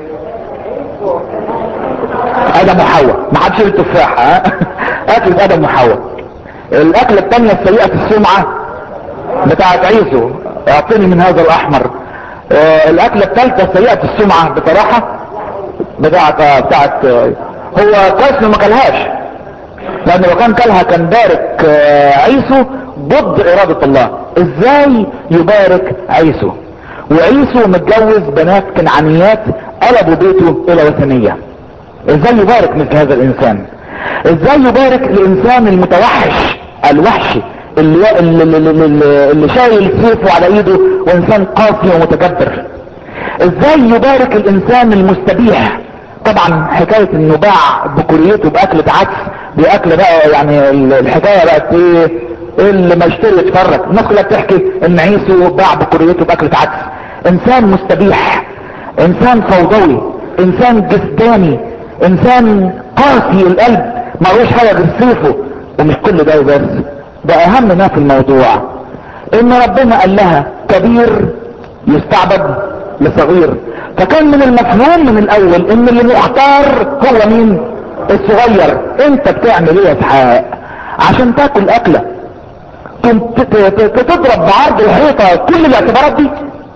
ادم وحواء ما حدش التفاحة ها اكلة ادم وحواء الاكلة التانية السيئة السمعة بتاعت عيسو اعطيني من هذا الاحمر آه الاكلة الثالثة سيئة السمعة بصراحة بتاعت بتاعت هو كويس ما كلهاش لان لو كان كلها كان بارك عيسو ضد ارادة الله ازاي يبارك عيسو وعيسو متجوز بنات كنعانيات قلبوا بيته الى وثنية ازاي يبارك مثل هذا الانسان ازاي يبارك الانسان المتوحش الوحشي اللي, اللي, اللي, اللي شايل سيفه على ايده وانسان قاسي ومتجبر ازاي يبارك الانسان المستبيح طبعا حكاية انه باع بكوريته باكلة عدس باكل بقى يعني الحكاية بقت ايه اللي ما يشتري يتفرج الناس كلها بتحكي ان عيسو باع بكوريته باكلة عدس انسان مستبيح انسان فوضوي انسان جسداني انسان قاسي القلب ملوش حاجة غير سيفه ومش كل ده بس ده اهم ما في الموضوع ان ربنا قال لها كبير يستعبد لصغير فكان من المفهوم من الاول ان اللي مختار هو مين الصغير انت بتعمل ايه يا اسحاق عشان تاكل اكلة كنت تضرب بعرض الحيطة كل الاعتبارات دي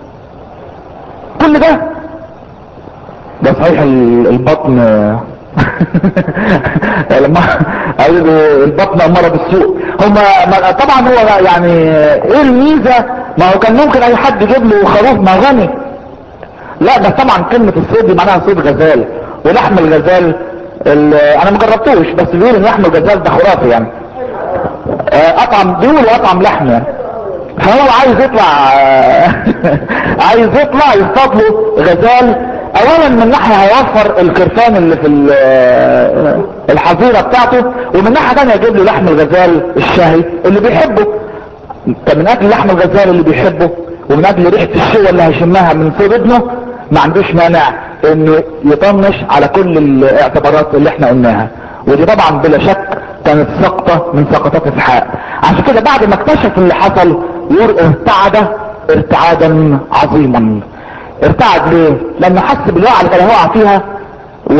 كل ده ده صحيح البطن لما قالوا البطن اماره بالسوء هما طبعا هو يعني ايه الميزه ما هو كان ممكن اي حد يجيب له خروف ما غني لا بس طبعا كلمة الصيد دي معناها صيد غزال ولحم الغزال انا ما جربتوش بس بيقولوا ان لحم الغزال ده خرافي يعني اطعم بيقولوا اطعم لحم يعني فهو عايز يطلع عايز يطلع يصطاد له غزال اولا من ناحية هيوفر الكرفان اللي في الحظيرة بتاعته ومن ناحية تانية يجيب له لحم الغزال الشهي اللي بيحبه من اجل لحم الغزال اللي بيحبه ومن اجل ريحة الشوى اللي هيشمها من صوب ابنه ما عندوش مانع انه يطنش على كل الاعتبارات اللي احنا قلناها ودي طبعا بلا شك كانت سقطة من سقطات اسحاق عشان كده بعد ما اكتشف اللي حصل يقول ارتعد ارتعادا عظيما ارتعد ليه لانه حس بالوقعة اللي كان هيقع فيها و...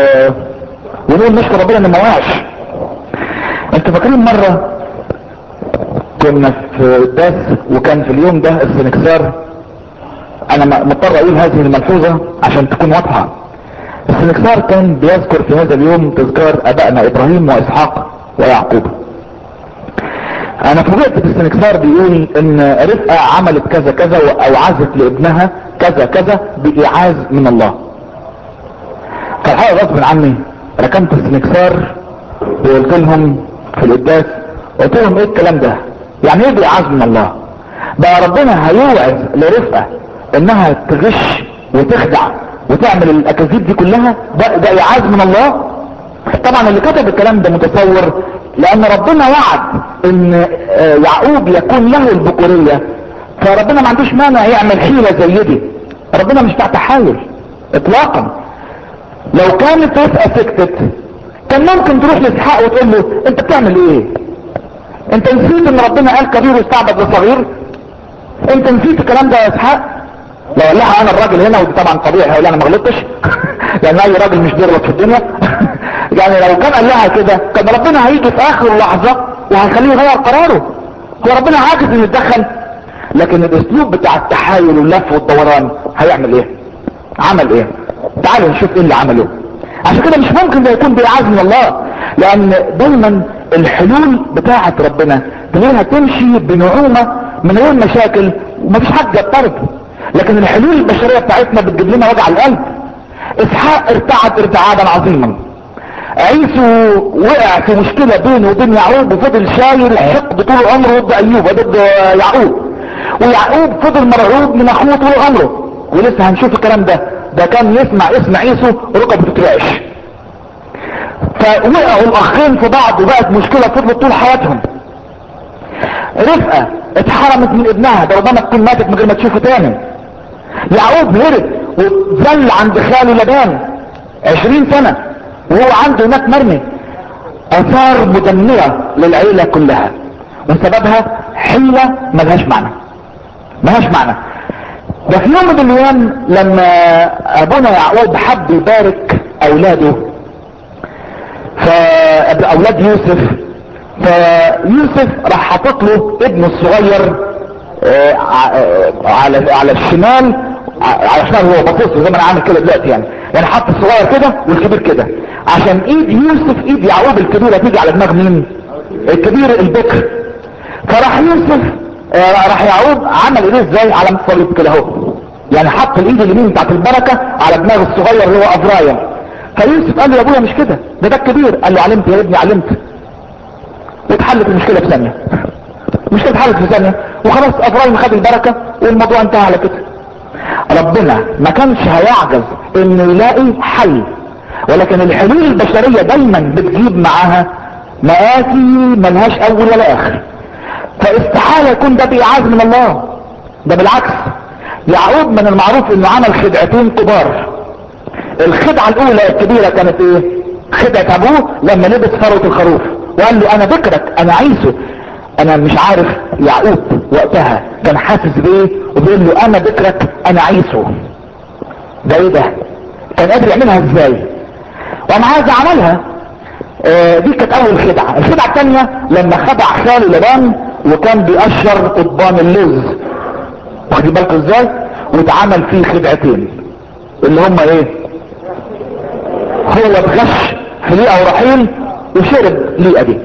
ونقول نشكر ربنا انه ما وقعش انتوا فاكرين مرة كنا في قداس وكان في اليوم ده السنكسار انا م- مضطر اقول هذه الملحوظة عشان تكون واضحة السنكسار كان بيذكر في هذا اليوم تذكار ابائنا ابراهيم واسحاق ويعقوب انا فوجئت بالسنكسار بيقول ان رفقة عملت كذا كذا واوعزت لابنها كذا كذا بايعاز من الله فالحقيقة غصب عني ركنت السنكسار وقلت لهم في القداس قلت لهم ايه الكلام ده يعني ايه بايعاز من الله بقى ربنا هيوعز لرفقة انها تغش وتخدع وتعمل الاكاذيب دي كلها ده ده ايعاز من الله طبعا اللي كتب الكلام ده متصور لان ربنا وعد ان آه، يعقوب يكون له البكورية فربنا ما عندوش مانع يعمل حيلة زي دي ربنا مش بتاع تحايل اطلاقا لو كانت رفقة سكتت كان ممكن تروح لاسحاق وتقول له انت بتعمل ايه انت نسيت ان ربنا قال كبير واستعبد لصغير انت نسيت الكلام ده يا اسحاق لو قال لها انا الراجل هنا ودي طبعا طبيعي هيقول انا ما غلطتش لان اي راجل مش بيغلط في الدنيا يعني لو كان قال لها كده كان ربنا هيجي في اخر لحظة وهيخليه يغير قراره هو ربنا عاجز انه يتدخل لكن الاسلوب بتاع التحايل واللف والدوران هيعمل ايه عمل ايه تعالوا نشوف ايه اللي عمله عشان كده مش ممكن ده يكون بإعاز من الله لان دايما الحلول بتاعة ربنا تلاقيها تمشي بنعومة من غير مشاكل ومفيش حد يضطرب لكن الحلول البشرية بتاعتنا بتجيب لنا وجع القلب اسحاق ارتعد ارتعادا عظيما عيسو وقع في مشكلة بينه وبين يعقوب وفضل شايل حقد طول عمره ضد ايوب ضد يعقوب ويعقوب فضل مرعوب من اخوه طول عمره ولسه هنشوف الكلام ده ده كان يسمع اسم عيسو ركبه بتترعش فوقعوا الاخين في بعض وبقت مشكلة فضلت طول حياتهم رفقة اتحرمت من ابنها ده ربما تكون ماتت من غير ما تشوفه تاني يعقوب هرب وظل عند خاله لبان عشرين سنة وهو عنده هناك مرمي اثار مدمرة للعيلة كلها وسببها حيلة ملهاش معنى ملهاش معنى ده في يوم من الايام لما ابونا يعقوب حب يبارك اولاده فاولاد يوسف فيوسف راح حاطط له ابنه الصغير آه، ع- آه، على على الشمال ع- على الشمال هو باصص له زي ما انا عامل كده دلوقتي يعني يعني حط الصغير كده والكبير كده عشان ايد يوسف ايد يعقوب الكبيره تيجي على دماغ مين الكبير البكر فراح يوسف آه، راح يعقوب عمل ايديه ازاي على الصليب كده اهو يعني حط الايد اليمين بتاعت البركه على دماغ الصغير اللي هو ابرايم فيوسف قال له يا ابويا مش كده ده ده الكبير قال له علمت يا ابني علمت واتحلت المشكله في ثانيه المشكله اتحلت في ثانيه وخلاص ابراهيم خد البركه والموضوع انتهى على كده ربنا ما كانش هيعجز انه يلاقي حل ولكن الحلول البشريه دايما بتجيب معاها مآسي ملهاش اول ولا اخر فاستحاله يكون ده بإعاز من الله ده بالعكس يعقوب من المعروف انه عمل خدعتين كبار الخدعة الاولى الكبيرة كانت ايه خدعة ابوه لما لبس فروة الخروف وقال له انا بكرك انا عيسو انا مش عارف يعقوب وقتها كان حاسس بايه وبيقول له انا بكرك انا عيسو ده ايه ده كان قادر يعملها ازاي ومع هذا عملها آه دي كانت اول خدعة الخدعة الثانية لما خدع خاله لبان وكان بيقشر قضبان اللوز واخدين بالكم ازاي واتعمل فيه خدعتين اللي هم ايه هو اتغش في ليئة ورحيل وشرب ليئة دي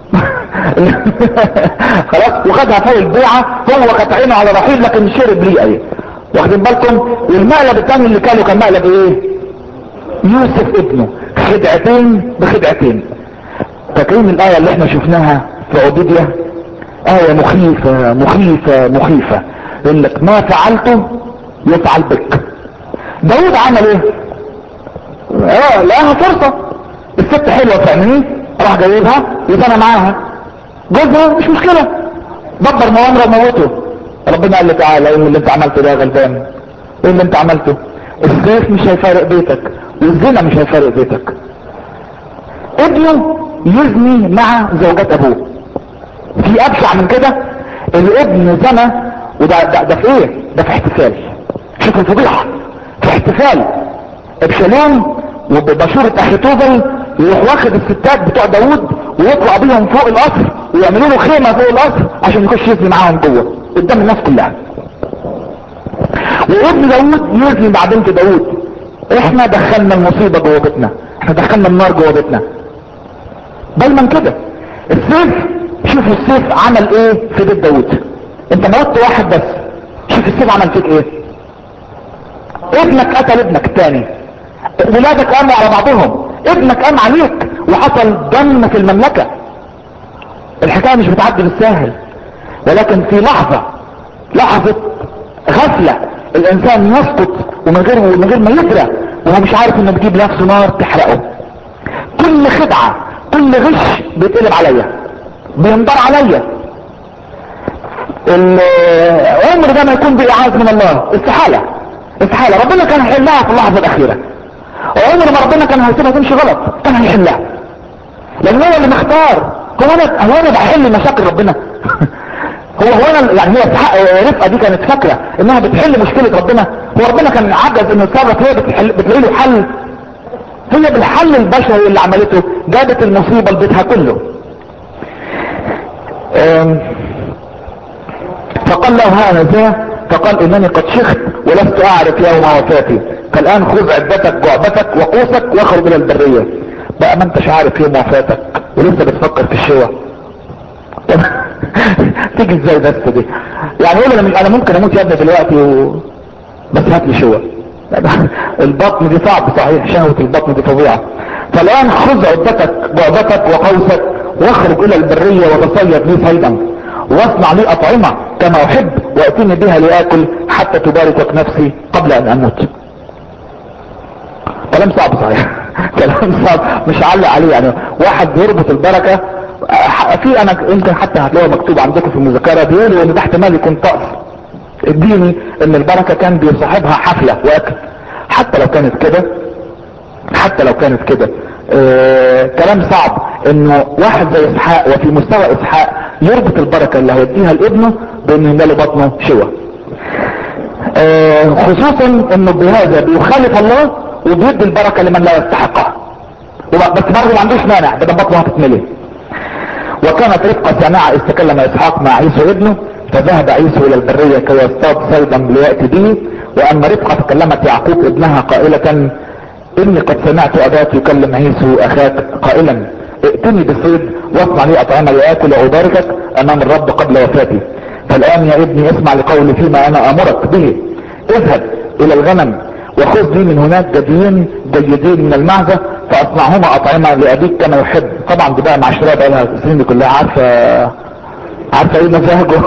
خلاص وخدها فوق البيعة هو كانت عينه على رحيل لكن شرب ليئة دي واخدين بالكم والمقلب الثاني اللي كانوا كان مقلب ايه يوسف ابنه خدعتين بخدعتين فاكرين الآية اللي احنا شفناها في عبيدية آية مخيفة مخيفة مخيفة يقول لك ما فعلته يفعل بك داود عمل ايه اه لقاها فرصة الست حلوة فاهمني راح جايبها يبقى انا معاها جوزها مش مشكلة دبر مؤامرة وموته ربنا قال له تعالى ايه اللي انت عملته ده يا غلبان ايه اللي انت عملته السيف مش هيفارق بيتك والزنا مش هيفارق بيتك ابنه يزني مع زوجات ابوه في ابشع من كده الابن زنى وده ده, ده في ايه ده في احتفال شوف الفضيحة في احتفال ابشالوم وببشورة اخيتوبل يروح واخد الستات بتوع داوود ويطلع بيهم فوق القصر ويعملوا له خيمة فوق القصر عشان يخش يزني معاهم جوه قدام الناس كلها وابن داوود يزني مع بنت داوود احنا دخلنا المصيبة جوه بيتنا احنا دخلنا النار جوه بيتنا بل من كده السيف شوفوا السيف عمل ايه في بيت داوود انت موت واحد بس شوف السيف عمل فيك ايه ابنك قتل ابنك التاني ولادك قاموا على بعضهم ابنك قام عليك وحصل دم في المملكة الحكاية مش بتعدي بالساهل ولكن في لحظة لحظة غفلة الانسان يسقط ومن غير ومن غير ما يدرى وهو مش عارف انه بيجيب نفسه نار تحرقه كل خدعة كل غش بيتقلب عليا بينضر عليا العمر ده ما يكون بإعاز من الله استحالة استحالة ربنا كان هيحلها في اللحظة الأخيرة وعمر ما ربنا كان هيسيبها تمشي غلط كان هيحلها لأن هو اللي مختار هو أنا هو أنا بحل مشاكل ربنا هو هو انا يعني هي رفقه دي كانت فاكره انها بتحل مشكله ربنا هو ربنا كان عجز انه يتصرف هي بتحل بتلاقي له حل هي بالحل البشري اللي عملته جابت المصيبه لبيتها كله فقال له ها انا ذا فقال انني قد شخت ولست اعرف يوم وفاتي فالان خذ عدتك جعبتك وقوسك واخرج الى البريه بقى ما انتش عارف يوم وفاتك ولسه بتفكر في الشوى تيجي ازاي بس دي يعني يقول انا انا ممكن اموت يا ابني دلوقتي و... بس هات لي شوى البطن دي صعب صحيح شهوة البطن دي فظيعة فالان خذ عدتك بعدتك وقوسك واخرج الى البرية وتصيد لي صيدا واصنع لي اطعمة كما احب واتيني بها لاكل حتى تباركك نفسي قبل ان اموت كلام صعب صحيح كلام صعب مش علق عليه يعني واحد يربط البركة في انا يمكن حتى هتلاقوها مكتوب عندكم في المذكرة بيقولوا ان ده احتمال يكون طقس الديني ان البركة كان بيصاحبها حفلة واكل حتى لو كانت كده حتى لو كانت كده اه كلام صعب انه واحد زي اسحاق وفي مستوى اسحاق يربط البركة اللي هيديها لابنه بانه يملى بطنه شوى اه خصوصا انه بهذا بيخالف الله وبيدي البركة لمن لا يستحقها بس برضه ما عندوش مانع بدل بطنه هتتملي وكانت رفقة سامعة اذ تكلم اسحاق مع عيسو ابنه فذهب عيسو الى البرية كي يصطاد صيدا ليأتي به واما رفقة تكلمت يعقوب ابنها قائلة اني قد سمعت اباك يكلم عيسو اخاك قائلا ائتني بالصيد واصنع لي اطعمة لآكل واباركك امام الرب قبل وفاتي فالان يا ابني اسمع لقولي فيما انا امرك به اذهب الى الغنم وخذ لي من هناك جديين جيدين من المعزة فاصنعهما اطعمة لابيك كما يحب طبعا دي بقى معشرة بقى لها السنين دي كلها عارفة عارفة ايه مزاجه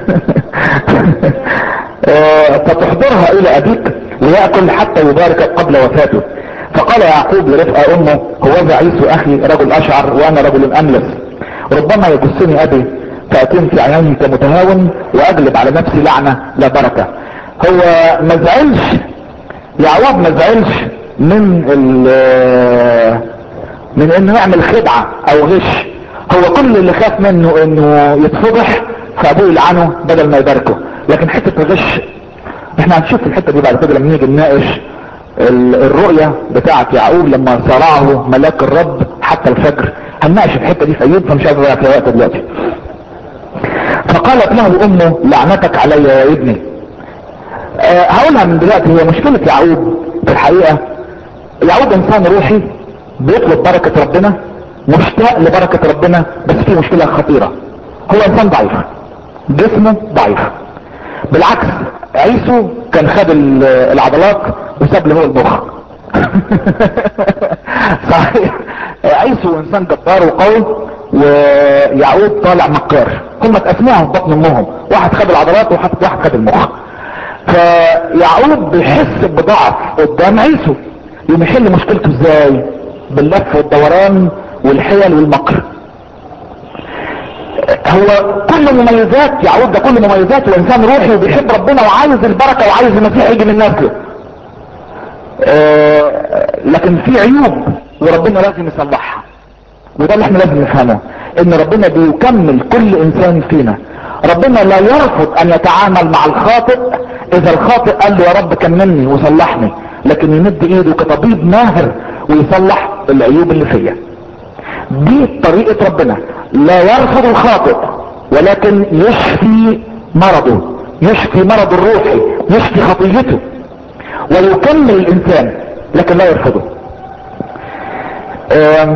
فتحضرها الى ابيك ليأكل حتى يبارك قبل وفاته فقال يعقوب لرفقة امه هو ذا عيسو اخي رجل اشعر وانا رجل املس ربما يجسني ابي فاتين في عيني كمتهاون واجلب على نفسي لعنة لا بركة هو ما زعلش يعقوب ما زعلش من من انه يعمل خدعة او غش هو كل اللي خاف منه انه يتفضح فابوه يلعنه بدل ما يباركه لكن حتة الغش احنا هنشوف الحتة دي بعد كده لما نيجي نناقش الرؤية بتاعة يعقوب لما صرعه ملاك الرب حتى الفجر هنناقش الحتة دي في ايوب فمش عايز اضيع في وقت دلوقتي فقالت له امه لعنتك علي يا ابني أه هقولها من دلوقتي هي مشكلة يعقوب في الحقيقة يعقوب انسان روحي بيطلب بركة ربنا مشتاق لبركة ربنا بس في مشكلة خطيرة هو انسان ضعيف جسمه ضعيف بالعكس عيسو كان خد العضلات وساب له هو المخ صحيح عيسو انسان جبار وقوي ويعقوب طالع مكار هم اتقسموها في بطن امهم واحد خد العضلات وواحد خد المخ فيعقوب بيحس بضعف قدام عيسو يقوم يحل مشكلته ازاي باللف والدوران والحيل والمكر هو كل مميزات يعود ده كل مميزات وانسان روحي وبيحب ربنا وعايز البركة وعايز المسيح يجي من نسله آه لكن في عيوب وربنا لازم يصلحها وده اللي احنا لازم نفهمه ان ربنا بيكمل كل انسان فينا ربنا لا يرفض ان يتعامل مع الخاطئ اذا الخاطئ قال له يا رب كملني وصلحني لكن يمد ايده كطبيب ماهر ويصلح العيوب اللي فيا دي طريقة ربنا لا يرفض الخاطئ ولكن يشفي مرضه يشفي مرض الروحي يشفي خطيته ويكمل الانسان لكن لا يرفضه آم،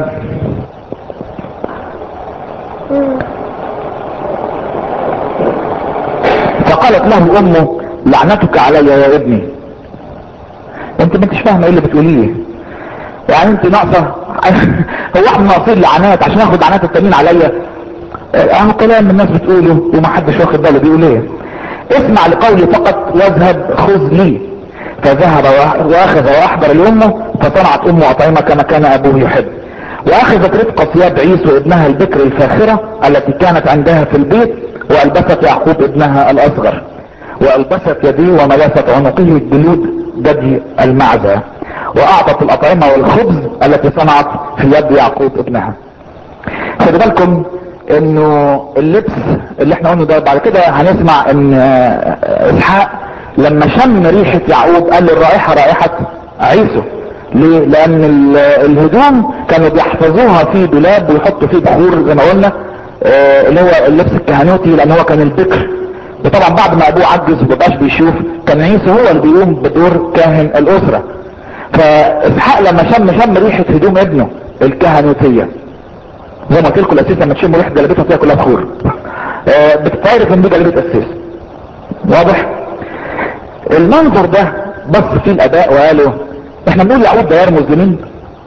فقالت له امه لعنتك علي يا ابني انت ما انتش فاهمه ايه اللي بتقوليه يعني انت ناقصه هو احنا ناقصين لعنات عشان اخد لعنات التانيين عليا اهو كلام الناس بتقوله ومحدش واخد باله بيقول ايه اسمع لقولي فقط واذهب خذ لي فذهب وأ- واخذ واحضر لامه فصنعت امه اطعمه كما كان ابوه يحب واخذت رفقه ثياب عيسو ابنها البكر الفاخره التي كانت عندها في البيت والبست يعقوب ابنها الاصغر والبست يديه وملست عنقه جلود جدي المعزه واعطت الاطعمه والخبز التي صنعت في يد يعقوب ابنها خدوا بالكم انه اللبس اللي احنا قلنا ده بعد كده هنسمع ان آه، اسحاق لما شم ريحة يعقوب قال الرائحة رائحة عيسو ليه؟ لان ال- الهدوم كانوا بيحفظوها في دولاب ويحطوا فيه بخور زي ما قلنا آه، اللي هو اللبس الكهنوتي لان هو كان البكر وطبعا بعد ما ابوه عجز ومبقاش بيشوف كان عيسو هو اللي بيقوم بدور كاهن الاسرة فاسحاق لما شم شم ريحة هدوم ابنه الكهنوتية زي ما قلت لكم الاساس لما تشموا ريحه جلابيتها فيها كلها بخور آه بتتعرف ان دي جلابيه اساس واضح المنظر ده بص فيه الاباء وقالوا احنا بنقول يعود ده يرمز لمين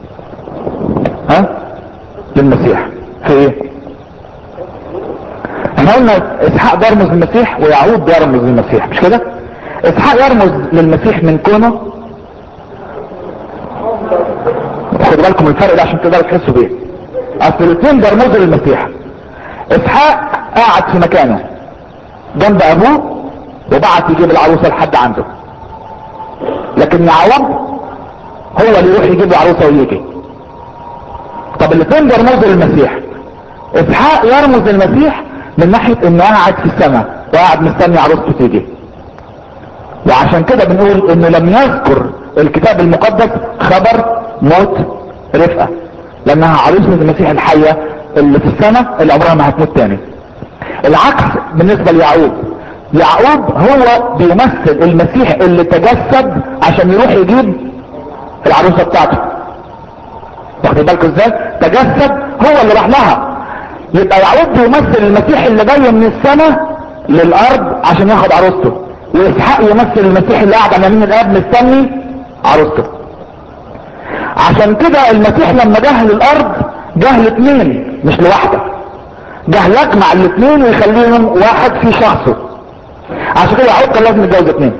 ها للمسيح في ايه احنا قلنا اسحاق ده يرمز للمسيح ويعود ده يرمز للمسيح مش كده اسحاق يرمز للمسيح من كونه خدوا بالكم من الفرق ده عشان تقدروا تحسوا بيه اصل الاثنين ده رموز للمسيح اسحاق قاعد في مكانه جنب ابوه وبعت يجيب العروسه لحد عنده لكن يعوض هو اللي يروح يجيب العروسه ويجي طب الاثنين ده رموز للمسيح اسحاق يرمز للمسيح من ناحيه انه قاعد في السماء وقاعد مستني عروسته تيجي وعشان كده بنقول انه لم يذكر الكتاب المقدس خبر موت رفقه لانها عروسه المسيح الحيه اللي في السماء اللي عمرها ما هتموت تاني العكس بالنسبه ليعقوب يعقوب هو بيمثل المسيح اللي تجسد عشان يروح يجيب العروسه بتاعته واخدين بالكم ازاي تجسد هو اللي راح لها يبقى يعقوب بيمثل المسيح اللي جاي من السماء للارض عشان ياخد عروسته واسحاق يمثل المسيح اللي قاعد على يمين الاب مستني عروسته عشان كده المسيح لما جه للارض جه لاثنين مش لواحده جه يجمع الاثنين ويخليهم واحد في شخصه عشان كده يعقوب كان لازم يتجوز اثنين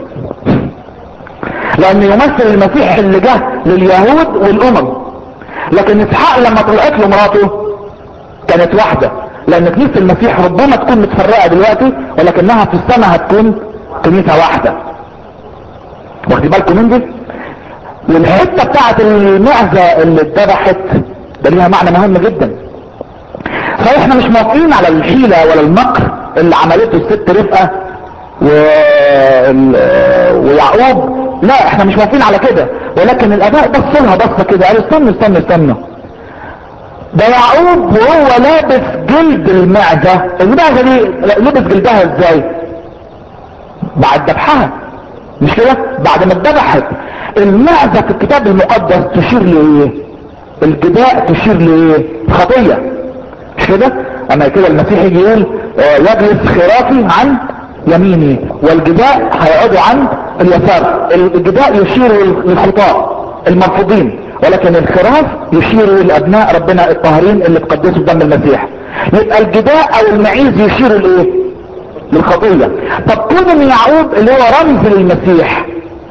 لان يمثل المسيح اللي جه لليهود والامم لكن اسحاق لما طلعت له مراته كانت واحده لان كنيسه المسيح ربما تكون متفرقه دلوقتي ولكنها في السماء هتكون كنيسه واحده واخدين بالكم من دي والحته بتاعت المعزه اللي اتذبحت ده ليها معنى مهم جدا فاحنا مش موافقين على الحيله ولا المكر اللي عملته الست رفقه و... ويعقوب لا احنا مش موافقين على كده ولكن الاباء بصوا لها بصه كده قالوا استنوا استنوا استنوا ده يعقوب وهو لابس جلد المعزه المعزه دي لبس جلدها ازاي بعد ذبحها مش كده بعد ما اتذبحت المعزة في الكتاب المقدس تشير لايه الجداء تشير لايه خطية مش كده اما كده المسيح يجي يقول آه يجلس خرافي عن يميني والجداء هيقعدوا عن اليسار الجداء يشير للخطاة المرفوضين ولكن الخراف يشير لابناء ربنا الطاهرين اللي تقدسوا بدم المسيح يبقى الجداء او المعيز يشير لايه للخطية طب كون ان يعقوب اللي هو رمز للمسيح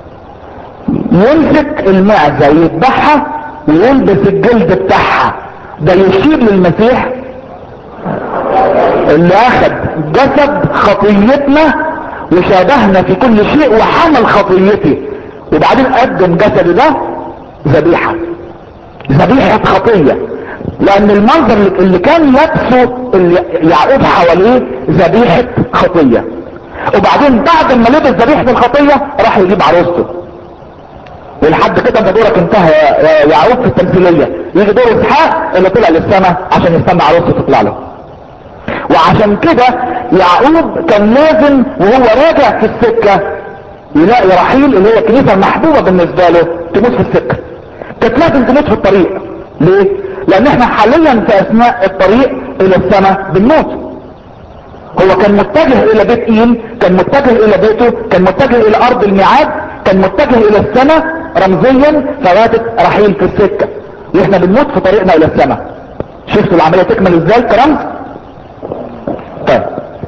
يمسك المعزة يذبحها ويلبس الجلد بتاعها ده يشير للمسيح اللي اخذ جسد خطيتنا وشابهنا في كل شيء وحمل خطيتي وبعدين قدم جسد ده ذبيحة ذبيحة خطية لان المنظر اللي كان لابسه اللي يعقوب حواليه ذبيحة خطية وبعدين بعد ما لبس ذبيحة الخطية راح يجيب عروسته ولحد كده ده دورك انتهى يا يعقوب في التمثيلية يجي دور اسحاق اللي طلع للسماء عشان يستنى عروسته تطلع له وعشان كده يعقوب كان لازم وهو راجع في السكة يلاقي رحيل اللي هي الكنيسة المحبوبة بالنسبة له تموت في السكة كانت لازم تموت في الطريق ليه؟ لان احنا حاليا في اثناء الطريق الى السماء بنموت هو كان متجه الى بيت ايل كان متجه الى بيته كان متجه الى ارض الميعاد كان متجه الى السماء رمزيا فواتت رحيل في السكة واحنا بنموت في طريقنا الى السماء شفتوا العملية تكمل ازاي كرمز طيب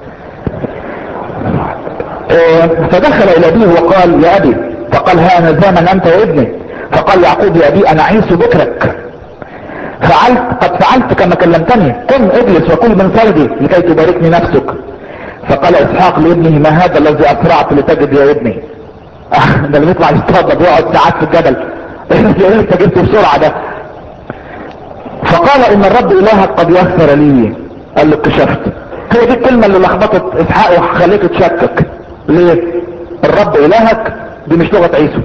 اه فدخل الى ابيه وقال يا ابي فقال ها انا زمن انت يا ابني فقال يعقوب يا ابي انا عيسو بكرك فعلت قد فعلت كما كلمتني قم اجلس وكل من صيدي لكي تباركني نفسك فقال اسحاق لابنه ما هذا الذي اسرعت لتجد يا ابني ده اللي بيطلع يصطاد بيقعد ساعات في الجبل ايه انت جبت بسرعه ده فقال ان الرب الهك قد يسر لي قال له اكتشفت هي دي الكلمه اللي لخبطت اسحاق وخليته تشكك ليه الرب الهك دي مش لغه عيسو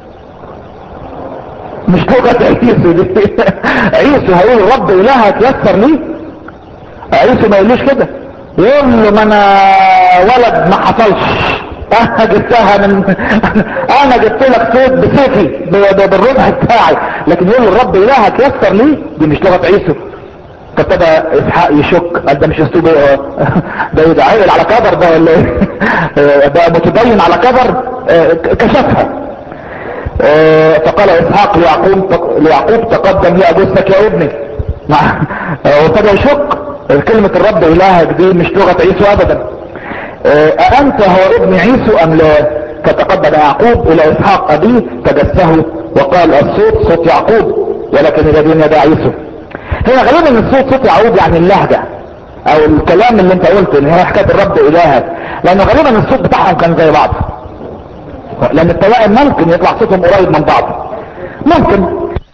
مش لغة عيسو دي عيسو هيقول الرب الهك يسر لي عيسو ما يقولوش كده يقول له ما انا ولد ما حصلش انا جبتها من انا جبت لك صوت بسيفي بالربح بتاعي لكن يقول له الرب الهك يسر لي دي مش لغة عيسو فابتدى اسحاق يشك قال ده مش اسلوب ده ده عيل على كبر ده ولا ايه ده متدين على كبر كشفها فقال اسحاق ليعقوب ليعقوب تقدم لي اجوزك يا ابني وابتدى يشك كلمة الرب الهك دي مش لغة عيسو ابدا أأنت هو ابن عيسو أم لا فتقدم يعقوب إلى إسحاق أبيه تجسه وقال الصوت صوت يعقوب ولكن الذين ده عيسو هنا غالبا ان الصوت صوت يعقوب يعني اللهجة او الكلام اللي انت قلته اللي هي حكاية الرب الهك لانه غالبا الصوت بتاعهم كان زي بعض لان التوائم ممكن يطلع صوتهم قريب من بعض ممكن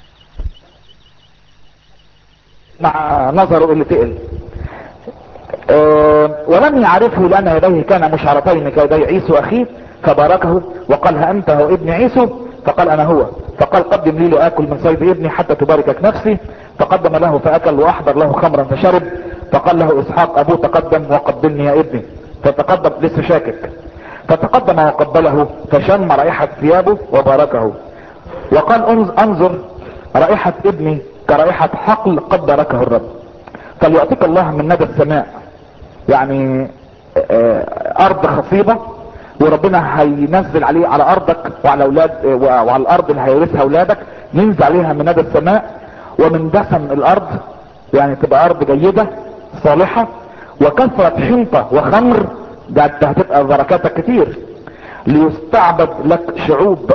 مع نظره اللي تقل أه ولم يعرفه لان يديه كان مشعرتين كيدي عيسو اخيه فباركه وقال ها انت هو ابن عيسو فقال انا هو فقال قدم لي لاكل من صيد ابني حتى تباركك نفسي فقدم له فاكل واحضر له خمرا فشرب فقال له اسحاق ابوه تقدم وقبلني يا ابني فتقدم لسه شاكك فتقدم وقبله فشم رائحة ثيابه وباركه وقال انظر رائحة ابني كرائحة حقل قد باركه الرب فليعطيك الله من ندى السماء يعني ارض خصيبة وربنا هينزل عليه على ارضك وعلى اولاد وعلى الارض اللي هيورثها اولادك ينزل عليها من ندى السماء ومن دسم الارض يعني تبقى ارض جيدة صالحة وكثرة حنطة وخمر ده هتبقى بركاتك كتير ليستعبد لك شعوب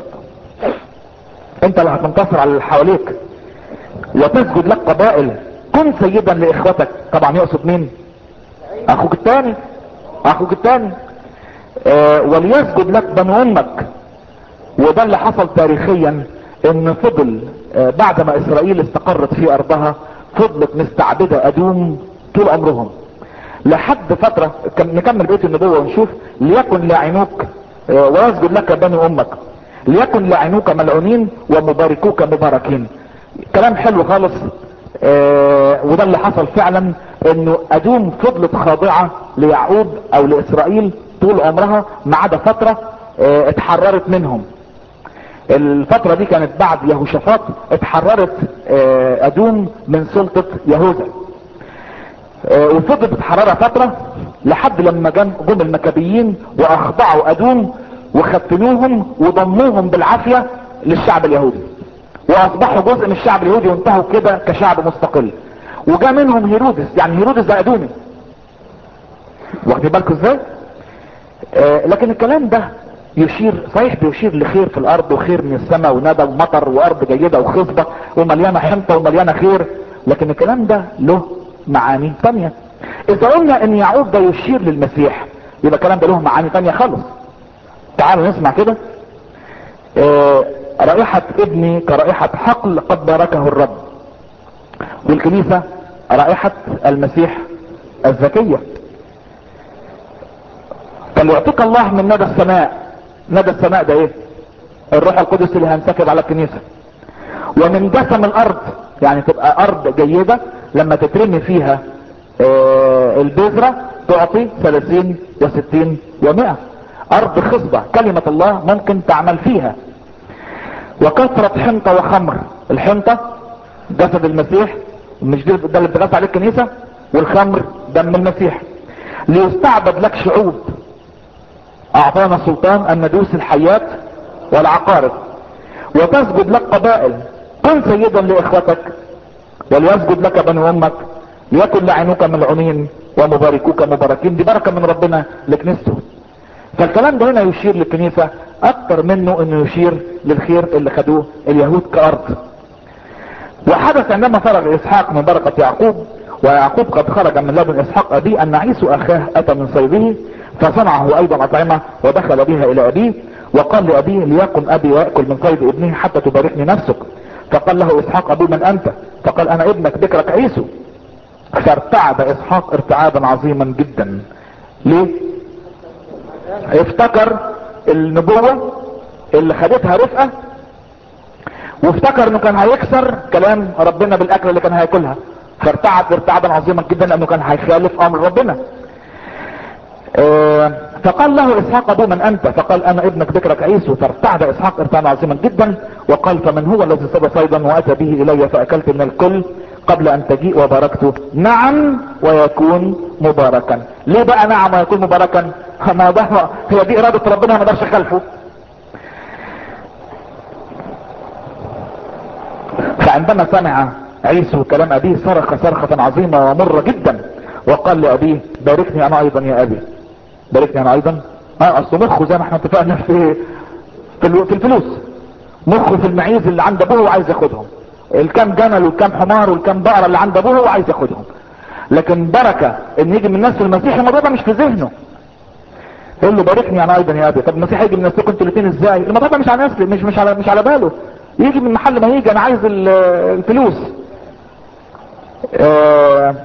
انت اللي هتنتصر على اللي حواليك وتسجد لك قبائل كن سيدا لاخوتك طبعا يقصد مين اخوك التاني اخوك التاني آه وليسجد لك بنو امك وده اللي حصل تاريخيا ان فضل آه بعد ما اسرائيل استقرت في ارضها فضلت مستعبدة ادوم طول عمرهم لحد فترة نكمل بيت النبوة ونشوف ليكن لاعنوك آه ويسجد لك بنو امك ليكن لاعنوك ملعونين ومباركوك مباركين كلام حلو خالص آه وده اللي حصل فعلا انه ادوم فضلت خاضعة ليعقوب او لاسرائيل طول عمرها ما عدا فترة اه اتحررت منهم الفترة دي كانت بعد يهوشافاط اتحررت اه ادوم من سلطة يهوذا اه وفضلت متحررة فترة لحد لما جم جم المكابيين واخضعوا ادوم وختنوهم وضموهم بالعافية للشعب اليهودي واصبحوا جزء من الشعب اليهودي وانتهوا كده كشعب مستقل وجا منهم هيرودس يعني هيرودس ده ادومي واخدين بالكم ازاي آه لكن الكلام ده يشير صحيح بيشير لخير في الارض وخير من السماء وندى ومطر وارض جيدة وخصبة ومليانة حنطة ومليانة خير لكن الكلام ده له معاني تانية اذا قلنا ان يعقوب ده يشير للمسيح يبقى الكلام ده له معاني تانية خالص تعالوا نسمع كده آه رائحة ابني كرائحة حقل قد باركه الرب والكنيسة رائحة المسيح الزكية فليعطيك الله من ندى السماء ندى السماء ده ايه الروح القدس اللي هينسكب على الكنيسة ومن دسم الارض يعني تبقى ارض جيدة لما تترمي فيها آه البذرة تعطي ثلاثين وستين ومائة ارض خصبة كلمة الله ممكن تعمل فيها وكثرة حنطة وخمر الحنطة جسد المسيح مش ده اللي بتغاث عليه الكنيسة والخمر دم المسيح ليستعبد لك شعوب اعطانا سلطان ان ندوس الحيات والعقارب وتسجد لك قبائل كن سيدا لاخوتك وليسجد لك بني امك ليكن لعنوك ملعونين ومباركوك مباركين دي بركة من ربنا لكنيسته فالكلام ده هنا يشير للكنيسة اكتر منه انه يشير للخير اللي خدوه اليهود كارض وحدث عندما فرغ اسحاق من بركة يعقوب ويعقوب قد خرج من لبن اسحاق ابيه ان عيسو اخاه اتى من صيده فصنعه ايضا اطعمة ودخل بها الى ابيه وقال لابيه ليقم ابي ويأكل من صيد ابنه حتى تباركني نفسك فقال له اسحاق ابوه من انت فقال انا ابنك ذكرك عيسو فارتعب اسحاق ارتعابا عظيما جدا ليه افتكر النبوة اللي خدتها رفقة وافتكر انه كان هيكسر كلام ربنا بالاكل اللي كان هياكلها فارتعب ارتعابا عظيما جدا لانه كان هيخالف امر ربنا اه فقال له اسحاق ابو من انت فقال انا ابنك ذكرك عيسو فارتعب اسحاق ارتعابا عظيما جدا وقال فمن هو الذي صبى صيدا واتى به الي فاكلت من الكل قبل ان تجيء وباركته نعم ويكون مباركا ليه بقى نعم ويكون مباركا ما ده هي دي ارادة ربنا ما دارش خلفه فعندما سمع عيسو كلام ابيه صرخ صرخة عظيمة ومرة جدا وقال لابيه باركني انا ايضا يا ابي باركني انا ايضا اه اصل مخه زي ما احنا اتفقنا في في الفلوس مخه في المعيز اللي عند ابوه وعايز ياخدهم الكام جمل والكام حمار والكام بقرة اللي عند ابوه وعايز ياخدهم لكن بركة ان يجي من الناس في المسيح الموضوع ده مش في ذهنه يقول له باركني انا ايضا يا ابي طب المسيح يجي من نسلكم انتوا الاثنين ازاي الموضوع ده مش على نسل مش مش على مش على باله يجي من محل ما يجي انا عايز الفلوس آه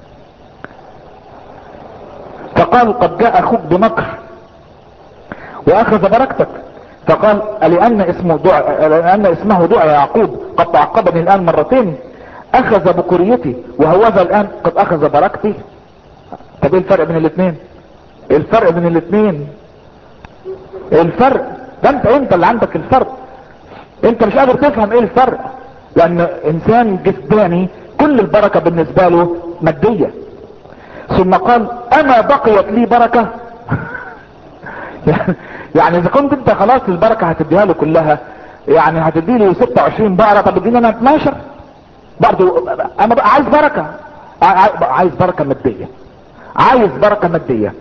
فقال قد جاء اخوك بمكر واخذ بركتك فقال لان اسمه دعاء لان اسمه دعاء يعقوب قد تعقبني الان مرتين اخذ بكوريتي وهوذا الان قد اخذ بركتي طب ايه الفرق بين الاثنين الفرق بين الاثنين الفرق ده انت انت اللي عندك الفرق انت مش قادر تفهم ايه الفرق لان انسان جسداني كل البركة بالنسبة له مادية ثم قال اما بقيت لي بركة يعني اذا كنت انت خلاص البركة هتديها له كلها يعني هتدي لي 26 بقرة طب اديني انا 12 برضو انا بقى عايز بركة عايز بركة مادية عايز بركة مادية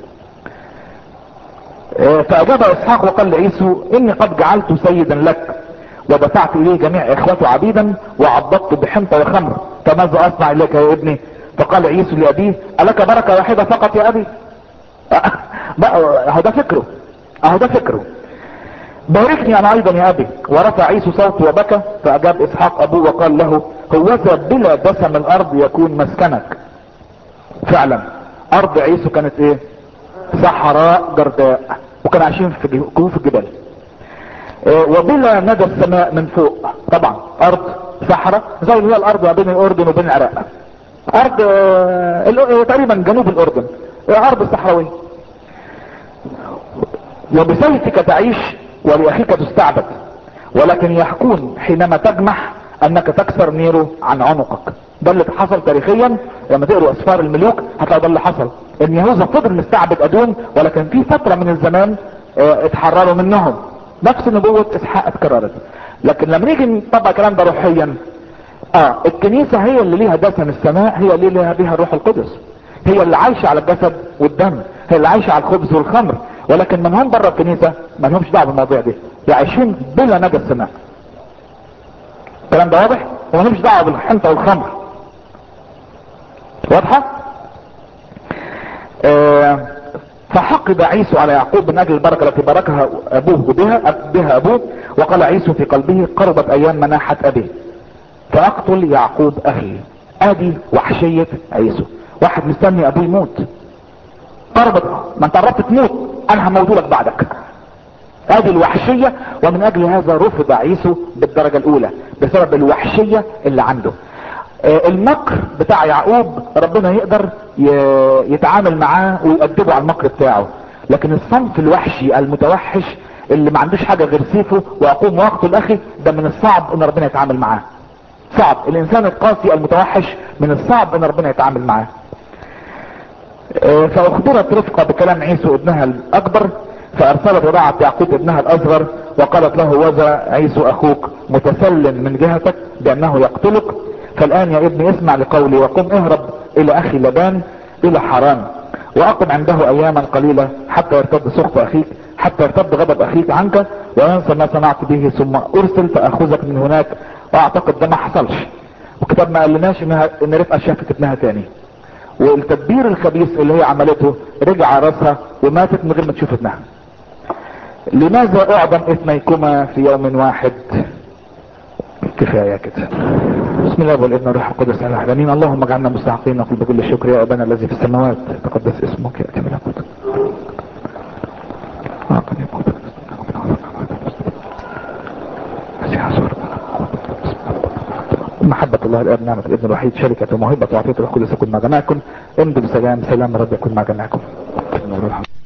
فاجاب اسحاق وقال لعيسو اني قد جعلت سيدا لك ودفعت اليه جميع اخوته عبيدا وعضدت بحنطة وخمر فماذا اصنع اليك يا ابني فقال عيسو لابيه الك بركة واحدة فقط يا ابي اهو ده فكره اهو ده فكره باركني انا ايضا يا ابي ورفع عيسو صوته وبكى فاجاب اسحاق ابوه وقال له هوذا بلا دسم الارض يكون مسكنك فعلا ارض عيسو كانت ايه صحراء جرداء وكانوا عايشين في كهوف الجبال إيه وبلا ندى السماء من فوق طبعا ارض صحراء زي اللي هي الارض ما بين الاردن وبين العراق ارض اه تقريبا جنوب الاردن ارض صحراويه وبسيفك تعيش ولاخيك تستعبد ولكن يحكون حينما تجمح انك تكسر نيره عن عنقك ده اللي حصل تاريخيا لما تقروا اسفار الملوك هتلاقي ده اللي حصل ان يهوذا فضل مستعبد ادوم ولكن في فترة من الزمان اه اتحرروا منهم نفس نبوة اسحاق اتكررت لكن لما نيجي نطبق الكلام ده روحيا اه الكنيسة هي اللي ليها دسم السماء هي اللي ليها بيها الروح القدس هي اللي عايشة على الجسد والدم هي اللي عايشة على الخبز والخمر ولكن من هم بره الكنيسة ما لهمش دعوه بالمواضيع دي يعيشون بلا ندى السماء الكلام ده واضح وما لهمش دعوه بالحنطة والخمر واضحة آه فحقد عيسو على يعقوب من اجل البركة التي باركها ابوه بها, بها ابوه وقال عيسو في قلبه قربت ايام مناحة ابيه فاقتل يعقوب اخي ادي وحشية عيسو واحد مستني ابوه يموت قربت ما انت قربت تموت انا هموتولك بعدك ادي الوحشية ومن اجل هذا رفض عيسو بالدرجة الاولى بسبب الوحشية اللي عنده آه، المكر بتاع يعقوب ربنا يقدر ي- يتعامل معاه ويؤدبه على المكر بتاعه لكن الصنف الوحشي المتوحش اللي ما عندوش حاجة غير سيفه واقوم واقتل اخي ده من الصعب ان ربنا يتعامل معاه صعب الانسان القاسي المتوحش من الصعب ان ربنا يتعامل معاه آه، فاخبرت رفقة بكلام عيسو ابنها الاكبر فارسلت ودعت يعقوب ابنها الاصغر وقالت له وذا عيسو اخوك متسلم من جهتك بانه يقتلك فالان يا ابني اسمع لقولي وقم اهرب الى اخي لبان الى حران واقم عنده اياما قليلة حتى يرتد سخط اخيك حتى يرتد غضب اخيك عنك وينسى ما صنعت به ثم ارسل فاخذك من هناك واعتقد ده ما حصلش وكتاب ما قالناش انها ان رفقة شافت ابنها تاني والتدبير الخبيث اللي هي عملته رجع راسها وماتت من غير ما تشوف ابنها لماذا اعظم اثنيكما في يوم واحد كفاية كده بسم الله والابن والروح القدس على العالمين اللهم اجعلنا مستحقين نقول بكل شكر يا ابانا الذي في السماوات تقدس اسمك ياتي ملكوتك عقل يموت محبة الله الآب نعمة الابن الوحيد شركة وموهبة وعطية الروح القدس يكون مع جميعكم امضوا بسلام سلام رب يكون مع جميعكم